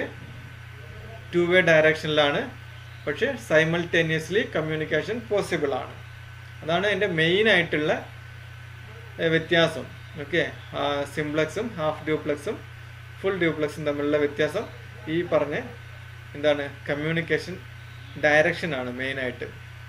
ടു വേ ഡയറക്ഷനിലാണ് പക്ഷേ സൈമൾട്ടേനിയസ്ലി കമ്മ്യൂണിക്കേഷൻ പോസിബിൾ ആണ് അതാണ് എൻ്റെ മെയിൻ ആയിട്ടുള്ള ഏഹ്, വ്യത്യാസം ഓക്കെ സിംപ്ലക്സും ഹാഫ് ഡ്യൂപ്ലക്സും ഫുൾ ഡ്യൂപ്ലക്സും തമ്മിലുള്ള വ്യത്യാസം ഈ പറഞ്ഞ എന്താണ് കമ്മ്യൂണിക്കേഷൻ ഡയറക്ഷൻ ആണ് മെയിൻ ആയിട്ട്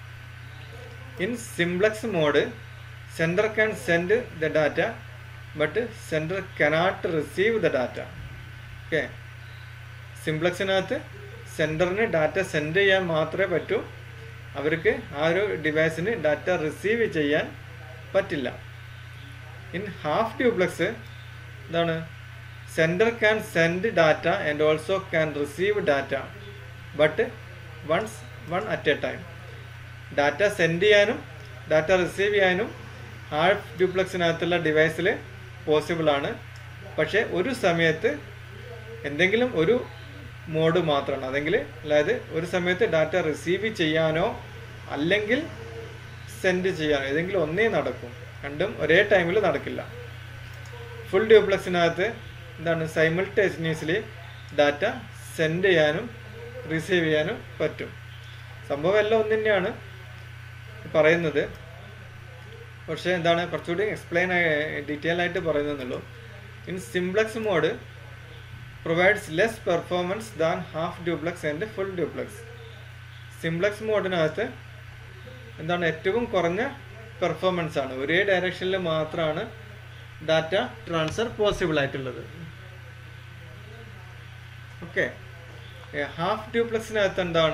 in simplex mode sender can send the data but sender cannot receive the data okay സിംപ്ലക്സിനകത്ത് സെൻഡറിന് ഡാറ്റ സെൻഡ് ചെയ്യാൻ മാത്രമേ പറ്റൂ അവർക്ക് ആ ഒരു ഡിവൈസിന് ഡാറ്റ റിസീവ് ചെയ്യാൻ പറ്റില്ല ഇൻ ഹാഫ് ഡ്യൂപ്ലക്സ് എന്താണ് sender can send data and also can receive data but once one at a time data send ചെയ്യാനും ഡാറ്റ റിസീവ് ചെയ്യാനും ഹാഫ് ഡ്യൂപ്ലക്സിനകത്തുള്ള ഡിവൈസിൽ പോസിബിൾ ആണ് പക്ഷേ ഒരു സമയത്ത് എന്തെങ്കിലും ഒരു മോഡ് മാത്രമാണ് അതെങ്കിൽ അതായത് ഒരു സമയത്ത് ഡാറ്റ റിസീവ് ചെയ്യാനോ അല്ലെങ്കിൽ സെൻഡ് ചെയ്യാനോ ഏതെങ്കിലും ഒന്നേ നടക്കും രണ്ടും ഒരേ ടൈമിൽ നടക്കില്ല ഫുൾ ഡ്യൂപ്ലക്സിനകത്ത് എന്താണ് സൈമിൾട്ടേനിയസ്ലി ഡാറ്റ സെൻഡ് ചെയ്യാനും റിസീവ് ചെയ്യാനും പറ്റും സംഭവം എല്ലാം ഒന്ന് തന്നെയാണ് പറയുന്നത് പക്ഷേ എന്താണ് കുറച്ചുകൂടി എക്സ്പ്ലെയിൻ ഡീറ്റെയിൽ ആയിട്ട് പറയുന്നതെന്നുള്ളൂ in simplex mode provides less performance than half duplex and full duplex simplex മോഡിനകത്ത് എന്താണ് ഏറ്റവും കുറഞ്ഞ പെർഫോമൻസ് ആണ് ഒരേ ഡയറക്ഷനിൽ മാത്രമാണ് ഡാറ്റ ട്രാൻസ്ഫർ പോസിബിൾ ആയിട്ടുള്ളത് ഓക്കെ ഹാഫ് ഡ്യൂപ്ലക്സിനകത്ത് എന്താണ്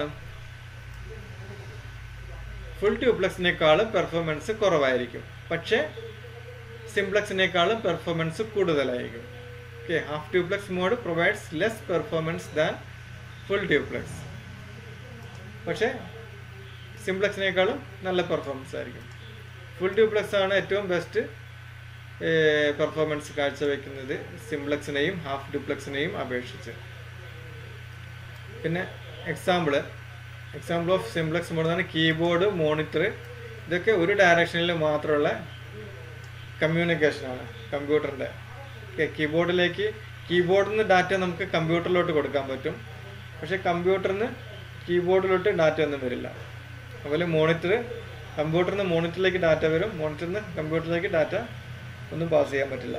ഫുൾ ഡ്യൂപ്ലക്സിനേക്കാളും പെർഫോമൻസ് കുറവായിരിക്കും പക്ഷേ സിംപ്ലക്സിനേക്കാളും പെർഫോമൻസ് കൂടുതലായിരിക്കും okay half duplex mode provides less performance than full duplex പക്ഷേ സിംപ്ലക്സിനേക്കാളും നല്ല പെർഫോമൻസ് ആയിരിക്കും ഫുൾ ഡ്യൂപ്ലക്സ് ആണ് ഏറ്റവും ബെസ്റ്റ് പെർഫോമൻസ് കാഴ്ചവെക്കുന്നത് സിംപ്ലക്സിനെയും ഹാഫ് ഡ്യൂപ്ലക്സിനെയും അപേക്ഷിച്ച് പിന്നെ എക്സാമ്പിള് എക്സാമ്പിൾ ഓഫ് സിംപ്ലക്സ് മോഡാണ് കീബോർഡ് മോണിറ്റർ ഇതൊക്കെ ഒരു ഡയറക്ഷനിൽ മാത്രമുള്ള കമ്മ്യൂണിക്കേഷനാണ് കമ്പ്യൂട്ടറിൻ്റെ കീബോർഡിലേക്ക് കീബോർഡിൽ നിന്ന് ഡാറ്റ നമുക്ക് കമ്പ്യൂട്ടറിലോട്ട് കൊടുക്കാൻ പറ്റും പക്ഷേ കമ്പ്യൂട്ടറിൽ നിന്ന് കീബോർഡിലോട്ട് ഡാറ്റ ഒന്നും വരില്ല അതുപോലെ മോണിറ്റർ കമ്പ്യൂട്ടറിൽ നിന്ന് മോണിറ്ററിലേക്ക് ഡാറ്റ വരും മോണിറ്ററിൽ നിന്ന് കമ്പ്യൂട്ടറിലേക്ക് ഡാറ്റ ഒന്നും പാസ് ചെയ്യാൻ പറ്റില്ല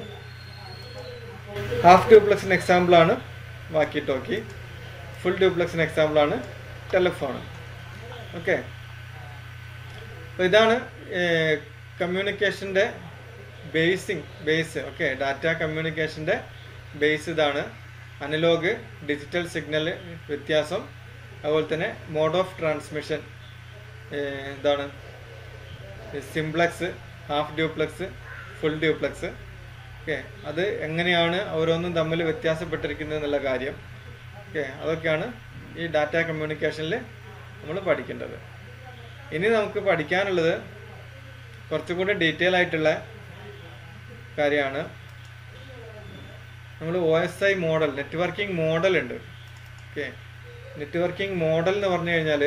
ഹാഫ് ഡ്യൂപ്ലക്സിന് എക്സാമ്പിളാണ് വാക്കി ടോക്കി ഫുൾ ഡ്യൂപ്ലക്സിന് എക്സാമ്പിളാണ് ടെലിഫോൺ ഓക്കെ അപ്പോൾ ഇതാണ് കമ്മ്യൂണിക്കേഷൻ്റെ ബേസിങ് ബേസ് ഓക്കെ ഡാറ്റ കമ്മ്യൂണിക്കേഷൻ്റെ ബേസ് ഇതാണ് അനലോഗ് ഡിജിറ്റൽ സിഗ്നൽ വ്യത്യാസം അതുപോലെ തന്നെ മോഡ് ഓഫ് ട്രാൻസ്മിഷൻ എന്താണ് simplex half duplex full duplex okay അത് എങ്ങനെയാണ് ഓരോന്നും തമ്മിൽ വ്യത്യാസപ്പെട്ടിരിക്കുന്നത് എന്നുള്ള കാര്യം ഓക്കെ അതൊക്കെയാണ് ഈ ഡാറ്റ കമ്മ്യൂണിക്കേഷനിൽ നമ്മൾ പഠിക്കേണ്ടത് ഇനി നമുക്ക് പഠിക്കാനുള്ളത് കുറച്ചും കൂടി ഡീറ്റെയിൽ ആയിട്ടുള്ള കാര്യമാണ് നമ്മൾ O S I model networking model ഉണ്ട് ഓക്കെ നെറ്റ്വർക്കിംഗ് മോഡൽ എന്ന് പറഞ്ഞു കഴിഞ്ഞാൽ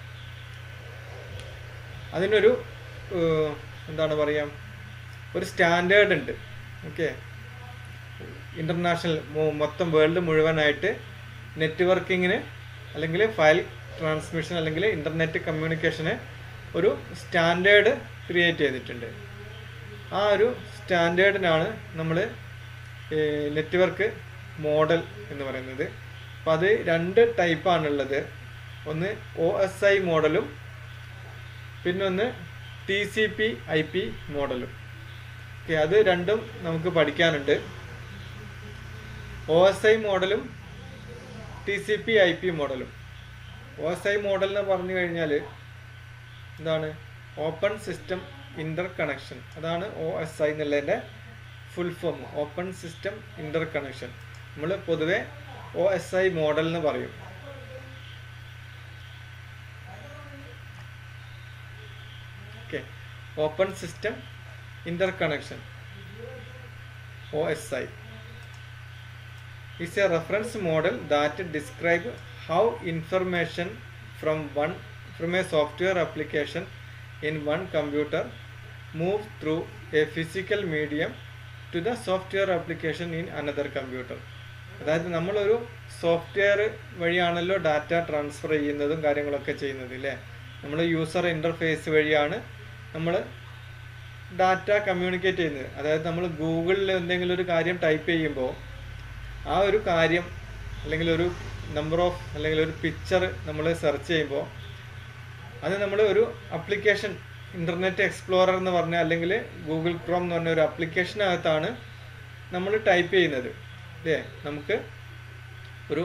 അതിനൊരു ഏഹ്, എന്താണ് പറയുക ഒരു സ്റ്റാൻഡേർഡ് ഉണ്ട് ഓക്കെ ഇൻ്റർനാഷണൽ മൊത്തം വേൾഡ് മുഴുവനായിട്ട് നെറ്റ്വർക്കിങ്ങിന് അല്ലെങ്കിൽ ഫയൽ ട്രാൻസ്മിഷൻ അല്ലെങ്കിൽ ഇൻ്റർനെറ്റ് കമ്മ്യൂണിക്കേഷന് ഒരു സ്റ്റാൻഡേർഡ് ക്രിയേറ്റ് ചെയ്തിട്ടുണ്ട് ആ ഒരു സ്റ്റാൻഡേർഡിനാണ് നമ്മൾ നെറ്റ്വർക്ക് മോഡൽ എന്ന് പറയുന്നത് അപ്പം അത് രണ്ട് ടൈപ്പാണുള്ളത് ഒന്ന് ഒ എസ് ഐ മോഡലും പിന്നൊന്ന് T C P I P മോഡലും ഓക്കെ അത് രണ്ടും നമുക്ക് പഠിക്കാനുണ്ട് ഒ എസ് ഐ മോഡലും T C P I P മോഡലും ഒ എസ് ഐ മോഡൽ എന്ന് പറഞ്ഞു കഴിഞ്ഞാൽ എന്താണ് ഓപ്പൺ സിസ്റ്റം ഇന്റർ കണക്ഷൻ അതാണ് ഒ എസ് ഐ എന്നുള്ളതിൻ്റെ full form open system interconnection നമ്മൾ പൊതുവെ ഒ എസ് ഐ മോഡൽ എന്ന് പറയും okay open system interconnection O S I is a reference model that describe how information from one from a software application in one computer move through a physical medium to the software application in another computer അതായത് നമ്മളൊരു software വഴിയാണല്ലോ data transfer ചെയ്യുന്നതും കാര്യങ്ങളൊക്കെ ചെയ്യുന്നത് അല്ലേ നമ്മൾ user interface വഴിയാണ് നമ്മൾ data communicate ചെയ്യുന്നത് അതായത് നമ്മൾ ഗൂഗിളിൽ എന്തെങ്കിലും ഒരു കാര്യം ടൈപ്പ് ചെയ്യുമ്പോൾ ആ ഒരു കാര്യം അല്ലെങ്കിൽ ഒരു നമ്പർ ഓഫ് അല്ലെങ്കിൽ ഒരു പിക്ചർ നമ്മൾ സെർച്ച് ചെയ്യുമ്പോൾ അത് നമ്മൾ ഒരു അപ്ലിക്കേഷൻ ഇൻ്റർനെറ്റ് എക്സ്പ്ലോറർ എന്ന് പറഞ്ഞ അല്ലെങ്കിൽ ഗൂഗിൾ ക്രോം എന്ന് പറഞ്ഞ ഒരു അപ്ലിക്കേഷനകത്താണ് നമ്മൾ ടൈപ്പ് ചെയ്യുന്നത് അല്ലേ നമുക്ക് ഒരു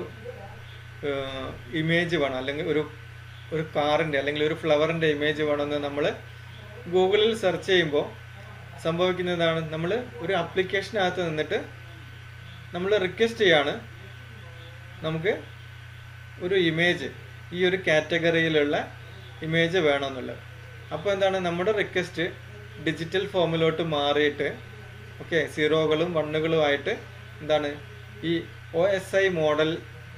ഇമേജ് വേണം അല്ലെങ്കിൽ ഒരു ഒരു കാറിൻ്റെ അല്ലെങ്കിൽ ഒരു ഫ്ലവറിൻ്റെ ഇമേജ് വേണമെന്ന് നമ്മൾ ഗൂഗിളിൽ സെർച്ച് ചെയ്യുമ്പോൾ സംഭവിക്കുന്നതാണ് നമ്മൾ ഒരു അപ്ലിക്കേഷനകത്ത് നിന്നിട്ട് നമ്മൾ റിക്വസ്റ്റ് ചെയ്യാണ് നമുക്ക് ഒരു ഇമേജ് ഈ ഒരു കാറ്റഗറിയിലുള്ള ഇമേജ് വേണമെന്നുള്ളത് അപ്പോൾ എന്താണ് നമ്മുടെ റിക്വസ്റ്റ് ഡിജിറ്റൽ ഫോമിലോട്ട് മാറിയിട്ട് ഓക്കെ സീറോകളും വണ്ണുകളും ആയിട്ട് എന്താണ് ഈ ഒ എസ് ഐ മോഡൽ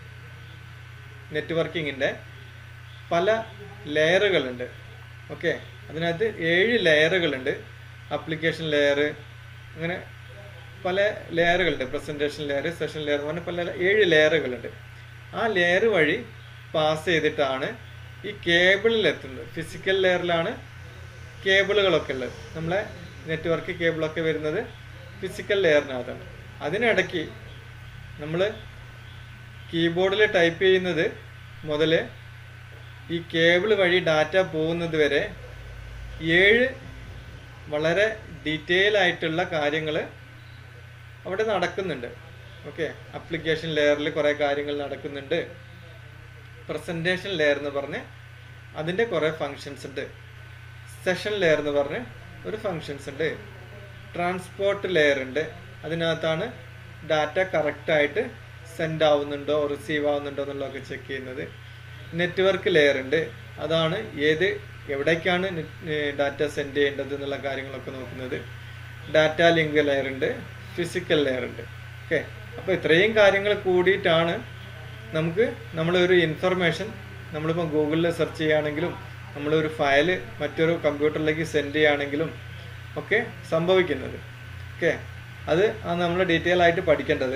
നെറ്റ്വർക്കിങ്ങിൻ്റെ പല ലെയറുകളുണ്ട് ഓക്കെ അതിനകത്ത് ഏഴ് ലെയറുകളുണ്ട് അപ്ലിക്കേഷൻ ലെയർ അങ്ങനെ പല ലെയറുകളുണ്ട് പ്രസൻറ്റേഷൻ ലെയർ സെഷൻ ലെയർ എന്ന് പറഞ്ഞ പല ഏഴ് ലെയറുകളുണ്ട് ആ ലെയർ വഴി പാസ് ചെയ്തിട്ടാണ് ഈ കേബിളിൽ എത്തുന്നത് ഫിസിക്കൽ ലെയറിലാണ് കേബിളുകളൊക്കെ ഉള്ളത് നമ്മളെ നെറ്റ്വർക്ക് കേബിളൊക്കെ വരുന്നത് ഫിസിക്കൽ ലെയറിനകത്താണ് അതിനിടയ്ക്ക് നമ്മൾ കീബോർഡിൽ ടൈപ്പ് ചെയ്യുന്നത് മുതൽ ഈ കേബിൾ വഴി ഡാറ്റ പോകുന്നത് വരെ ഏഴ് വളരെ ഡീറ്റെയിൽ ആയിട്ടുള്ള കാര്യങ്ങൾ അവിടെ നടക്കുന്നുണ്ട് ഓക്കെ അപ്ലിക്കേഷൻ ലെയറിൽ കുറേ കാര്യങ്ങൾ നടക്കുന്നുണ്ട് പ്രസൻറ്റേഷൻ ലെയർ എന്ന് പറഞ്ഞ് അതിൻ്റെ കുറേ ഫങ്ഷൻസ് ഉണ്ട് സെഷൻ ലെയർ എന്ന് പറഞ്ഞ് ഒരു ഫങ്ഷൻസ് ഉണ്ട് ട്രാൻസ്പോർട്ട് ലെയർ ഉണ്ട് അതിനകത്താണ് ഡാറ്റ കറക്റ്റായിട്ട് സെൻഡ് ആവുന്നുണ്ടോ റിസീവ് ആവുന്നുണ്ടോ എന്നുള്ളതൊക്കെ ചെക്ക് ചെയ്യുന്നത് നെറ്റ്വർക്ക് ലെയർ ഉണ്ട് അതാണ് ഏത് എവിടേക്കാണ് ഡാറ്റ സെൻഡ് ചെയ്യേണ്ടത് എന്നുള്ള കാര്യങ്ങളൊക്കെ നോക്കുന്നത് ഡാറ്റ ലിങ്ക് ലെയർ ഉണ്ട് ഫിസിക്കൽ ലെയർ ഉണ്ട് ഓക്കെ അപ്പോൾ ഇത്രയും കാര്യങ്ങൾ കൂടിയിട്ടാണ് നമുക്ക് നമ്മളൊരു ഇൻഫർമേഷൻ നമ്മളിപ്പോൾ ഗൂഗിളിൽ സെർച്ച് ചെയ്യുകയാണെങ്കിലും നമ്മളൊരു ഫയല് മറ്റൊരു കമ്പ്യൂട്ടറിലേക്ക് സെൻഡ് ചെയ്യുകയാണെങ്കിലും ഒക്കെ സംഭവിക്കുന്നത് ഓക്കെ അത് നമ്മൾ ഡീറ്റെയിൽ ആയിട്ട് പഠിക്കേണ്ടത്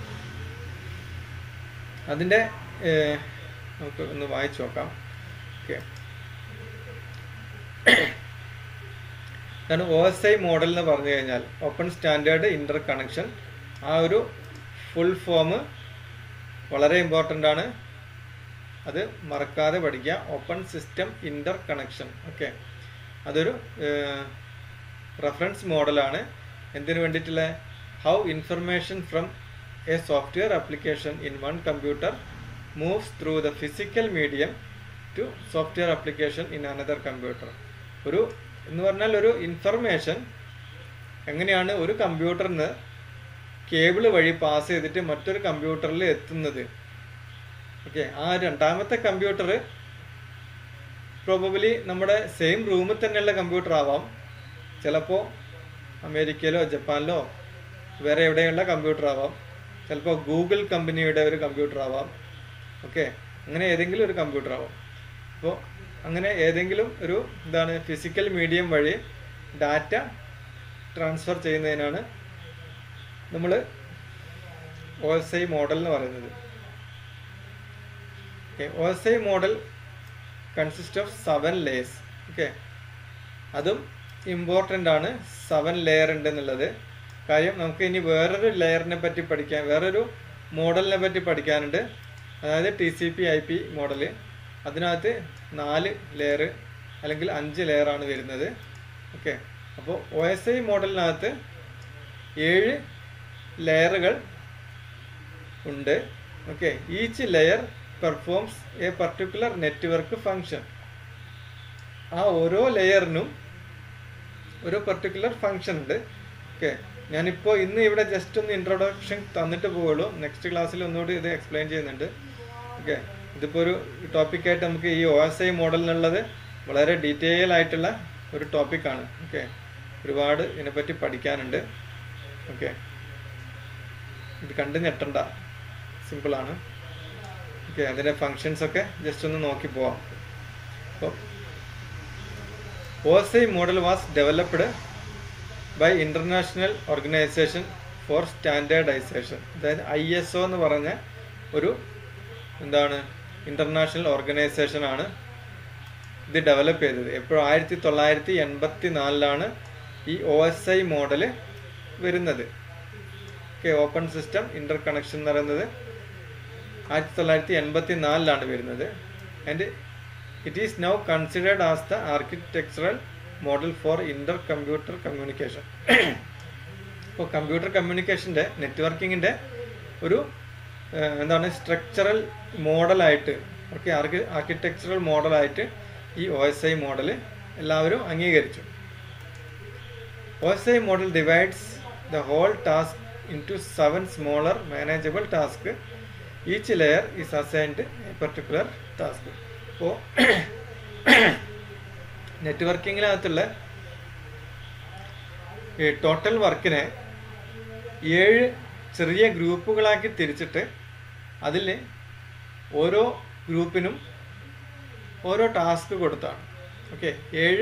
അതിൻ്റെ നമുക്ക് ഒന്ന് വായിച്ചു നോക്കാം ഓക്കെ ഇതാണ് ഒ എസ് ഐ മോഡൽ എന്ന് പറഞ്ഞു കഴിഞ്ഞാൽ ഓപ്പൺ സ്റ്റാൻഡേർഡ് ഇന്റർ കണക്ഷൻ ആ ഒരു ഫുൾ ഫോം വളരെ ഇമ്പോർട്ടൻ്റ് ആണ് അത് മറക്കാതെ പഠിക്കുക open system interconnection okay അതൊരു റെഫറൻസ് മോഡലാണ് എന്തിനു വേണ്ടിയിട്ടുള്ള how information from a software application in one computer moves through the physical medium to software application in another computer ഒരു എന്ന് പറഞ്ഞാൽ ഒരു ഇൻഫർമേഷൻ എങ്ങനെയാണ് ഒരു കമ്പ്യൂട്ടറിൽ നിന്ന് കേബിൾ വഴി പാസ് ചെയ്തിട്ട് മറ്റൊരു കമ്പ്യൂട്ടറിൽ എത്തുന്നത് ഓക്കെ ആ രണ്ടാമത്തെ കമ്പ്യൂട്ടർ പ്രോബബിലി നമ്മുടെ സെയിം റൂമിൽ തന്നെയുള്ള കമ്പ്യൂട്ടർ ആവാം ചിലപ്പോൾ അമേരിക്കയിലോ ജപ്പാനിലോ വേറെ എവിടെയുള്ള കമ്പ്യൂട്ടർ ആവാം ചിലപ്പോൾ ഗൂഗിൾ കമ്പനിയുടെ ഒരു കമ്പ്യൂട്ടർ ആവാം ഓക്കെ അങ്ങനെ ഏതെങ്കിലും ഒരു കമ്പ്യൂട്ടർ ആവാം അപ്പോൾ അങ്ങനെ ഏതെങ്കിലും ഒരു എന്താണ് ഫിസിക്കൽ മീഡിയം വഴി ഡാറ്റ ട്രാൻസ്ഫർ ചെയ്യുന്നതിനാണ് നമ്മൾ ഒ എസ് ഐ മോഡൽ എന്ന് പറയുന്നത് O S I model consist of seven layers okay അതും ഇമ്പോർട്ടൻ്റ് ആണ് സെവൻ ലെയർ ഉണ്ട് എന്നുള്ളത് കാര്യം നമുക്ക് ഇനി വേറൊരു ലെയറിനെ പറ്റി പഠിക്കാൻ വേറൊരു മോഡലിനെ പറ്റി പഠിക്കാനുണ്ട് അതായത് T C P I P model അതിനകത്ത് നാല് ലെയർ അല്ലെങ്കിൽ അഞ്ച് ലെയറാണ് വരുന്നത് ഓക്കെ അപ്പോൾ ഒ എസ് ഐ മോഡലിനകത്ത് ഏഴ് ലെയറുകൾ ഉണ്ട് okay each layer performs a particular network function ആ ഓരോ ലെയറിനും ഒരു പർട്ടിക്കുലർ ഫങ്ഷൻ ഉണ്ട് ഓക്കെ ഞാനിപ്പോൾ ഇന്ന് ഇവിടെ ജസ്റ്റ് ഒന്ന് ഇൻട്രൊഡക്ഷൻ തന്നിട്ട് പോവുള്ളൂ നെക്സ്റ്റ് ക്ലാസ്സിൽ ഒന്നുകൂടി ഇത് എക്സ്പ്ലെയിൻ ചെയ്യുന്നുണ്ട് ഓക്കെ ഇതിപ്പോൾ ഒരു ടോപ്പിക്കായിട്ട് നമുക്ക് ഈ ഒ എസ് ഐ മോഡലിനുള്ളത് വളരെ ഡീറ്റെയിൽ ആയിട്ടുള്ള ഒരു ടോപ്പിക്കാണ് ഓക്കെ ഒരുപാട് ഇതിനെപ്പറ്റി പഠിക്കാനുണ്ട് ഓക്കെ ഇത് കണ്ട് ഞെട്ടണ്ട സിമ്പിളാണ് ഓക്കെ അതിൻ്റെ ഫങ്ഷൻസ് ഒക്കെ ജസ്റ്റ് ഒന്ന് നോക്കി പോവാം അപ്പോൾ O S I model was developed by International Organization for Standardization അതായത് ഐ എസ് ഒ എന്ന് പറഞ്ഞ ഒരു എന്താണ് ഇൻ്റർനാഷണൽ ഓർഗനൈസേഷൻ ആണ് ഇത് ഡെവലപ്പ് ചെയ്തത് എപ്പോഴും ആയിരത്തി തൊള്ളായിരത്തി എൺപത്തി നാലിലാണ് ഈ ഒ എസ് ഐ മോഡൽ വരുന്നത് okay open system interconnection എന്ന് പറയുന്നത് ആയിരത്തി തൊള്ളായിരത്തി എൺപത്തി നാലിലാണ് വരുന്നത് and it is now considered as the architectural model for inter computer communication ഇപ്പോൾ കമ്പ്യൂട്ടർ കമ്മ്യൂണിക്കേഷൻ്റെ നെറ്റ്വർക്കിങ്ങിൻ്റെ ഒരു ഏഹ്, എന്താണ് സ്ട്രക്ചറൽ മോഡലായിട്ട് ഓക്കെ ആർക്കി ആർക്കിടെക്ചറൽ മോഡലായിട്ട് ഈ ഒ എസ് ഐ മോഡൽ എല്ലാവരും അംഗീകരിച്ചു OSI model divides the whole task into seven smaller manageable tasks. Each layer is assigned a particular task. അപ്പോൾ നെറ്റ്വർക്കിങ്ങിനകത്തുള്ള ഈ ടോട്ടൽ വർക്കിനെ ഏഴ് ചെറിയ ഗ്രൂപ്പുകളാക്കി തിരിച്ചിട്ട് അതിൽ ഓരോ ഗ്രൂപ്പിനും ഓരോ ടാസ്ക് കൊടുത്താണ് ഓക്കെ ഏഴ്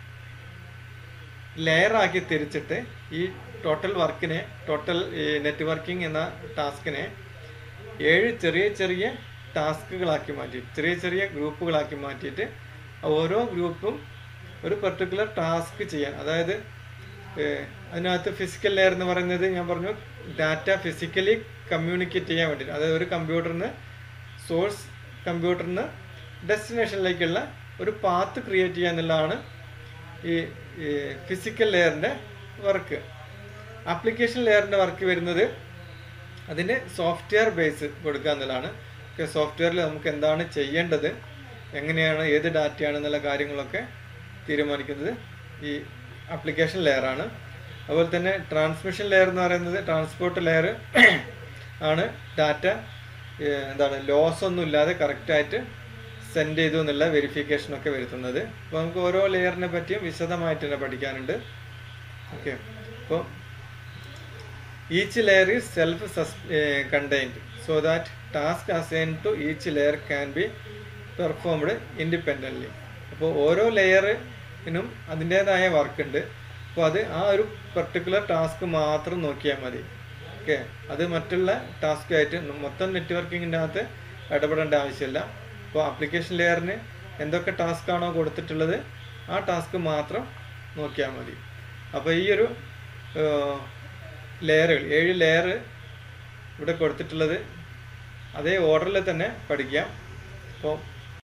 ലെയറാക്കി തിരിച്ചിട്ട് ഈ ടോട്ടൽ വർക്കിനെ ടോട്ടൽ നെറ്റ്വർക്കിംഗ് എന്ന ടാസ്കിനെ ഏഴ് ചെറിയ ചെറിയ ടാസ്കുകളാക്കി മാറ്റി ചെറിയ ചെറിയ ഗ്രൂപ്പുകളാക്കി മാറ്റിയിട്ട് ഓരോ ഗ്രൂപ്പും ഒരു പെർട്ടിക്കുലർ ടാസ്ക് ചെയ്യാൻ അതായത് ഏഹ്, അതിനകത്ത് ഫിസിക്കൽ ലെയർ എന്ന് പറയുന്നത് ഞാൻ പറഞ്ഞു ഡാറ്റ ഫിസിക്കലി കമ്മ്യൂണിക്കേറ്റ് ചെയ്യാൻ വേണ്ടി അതായത് ഒരു കമ്പ്യൂട്ടറിന് സോഴ്സ് കമ്പ്യൂട്ടറിന് ഡെസ്റ്റിനേഷനിലേക്കുള്ള ഒരു പാത്ത് ക്രിയേറ്റ് ചെയ്യുക എന്നുള്ളതാണ് ഈ ഫിസിക്കൽ ലെയറിൻ്റെ വർക്ക് ആപ്ലിക്കേഷൻ ലെയറിൻ്റെ വർക്ക് വരുന്നത് അതിന് സോഫ്റ്റ്വെയർ ബേസ് കൊടുക്കുക എന്നുള്ളതാണ് ഓക്കെ സോഫ്റ്റ്വെയറിൽ നമുക്ക് എന്താണ് ചെയ്യേണ്ടത് എങ്ങനെയാണ് ഏത് ഡാറ്റയാണ് എന്നുള്ള കാര്യങ്ങളൊക്കെ തീരുമാനിക്കുന്നത് ഈ ആപ്ലിക്കേഷൻ ലെയറാണ് അതുപോലെ തന്നെ ട്രാൻസ്മിഷൻ ലെയർ എന്ന് പറയുന്നത് ട്രാൻസ്പോർട്ട് ലെയർ ആണ് ഡാറ്റ എന്താണ് ലോസ് ഒന്നും ഇല്ലാതെ കറക്റ്റായിട്ട് സെൻഡ് ചെയ്തു എന്നുള്ള വെരിഫിക്കേഷൻ ഒക്കെ വരുത്തുന്നത് അപ്പോൾ നമുക്ക് ഓരോ ലെയറിനെ പറ്റിയും വിശദമായിട്ട് തന്നെ പഠിക്കാനുണ്ട് ഓക്കെ അപ്പോൾ each layer is self contained so that task assign to each layer can be performed independently അപ്പോൾ ഓരോ ലെയറിനും അതിൻ്റേതായ വർക്ക് ഉണ്ട് അപ്പോൾ അത് ആ ഒരു പെർട്ടിക്കുലർ ടാസ്ക് മാത്രം നോക്കിയാൽ മതി ഓക്കെ അത് മറ്റുള്ള ടാസ്ക് ആയിട്ട് മൊത്തം നെറ്റ്വർക്കിങ്ങിൻ്റെ അകത്ത് ഇടപെടേണ്ട ആവശ്യമില്ല അപ്പോൾ ആപ്ലിക്കേഷൻ ലെയറിന് എന്തൊക്കെ ടാസ്ക് ആണോ കൊടുത്തിട്ടുള്ളത് ആ ടാസ്ക് മാത്രം നോക്കിയാൽ മതി അപ്പോൾ ഈ ഒരു ലെയറുകൾ ഏഴ് ലെയർ ഇവിടെ കൊടുത്തിട്ടുള്ളത് അതേ ഓർഡറിൽ തന്നെ പഠിക്കാം അപ്പോൾ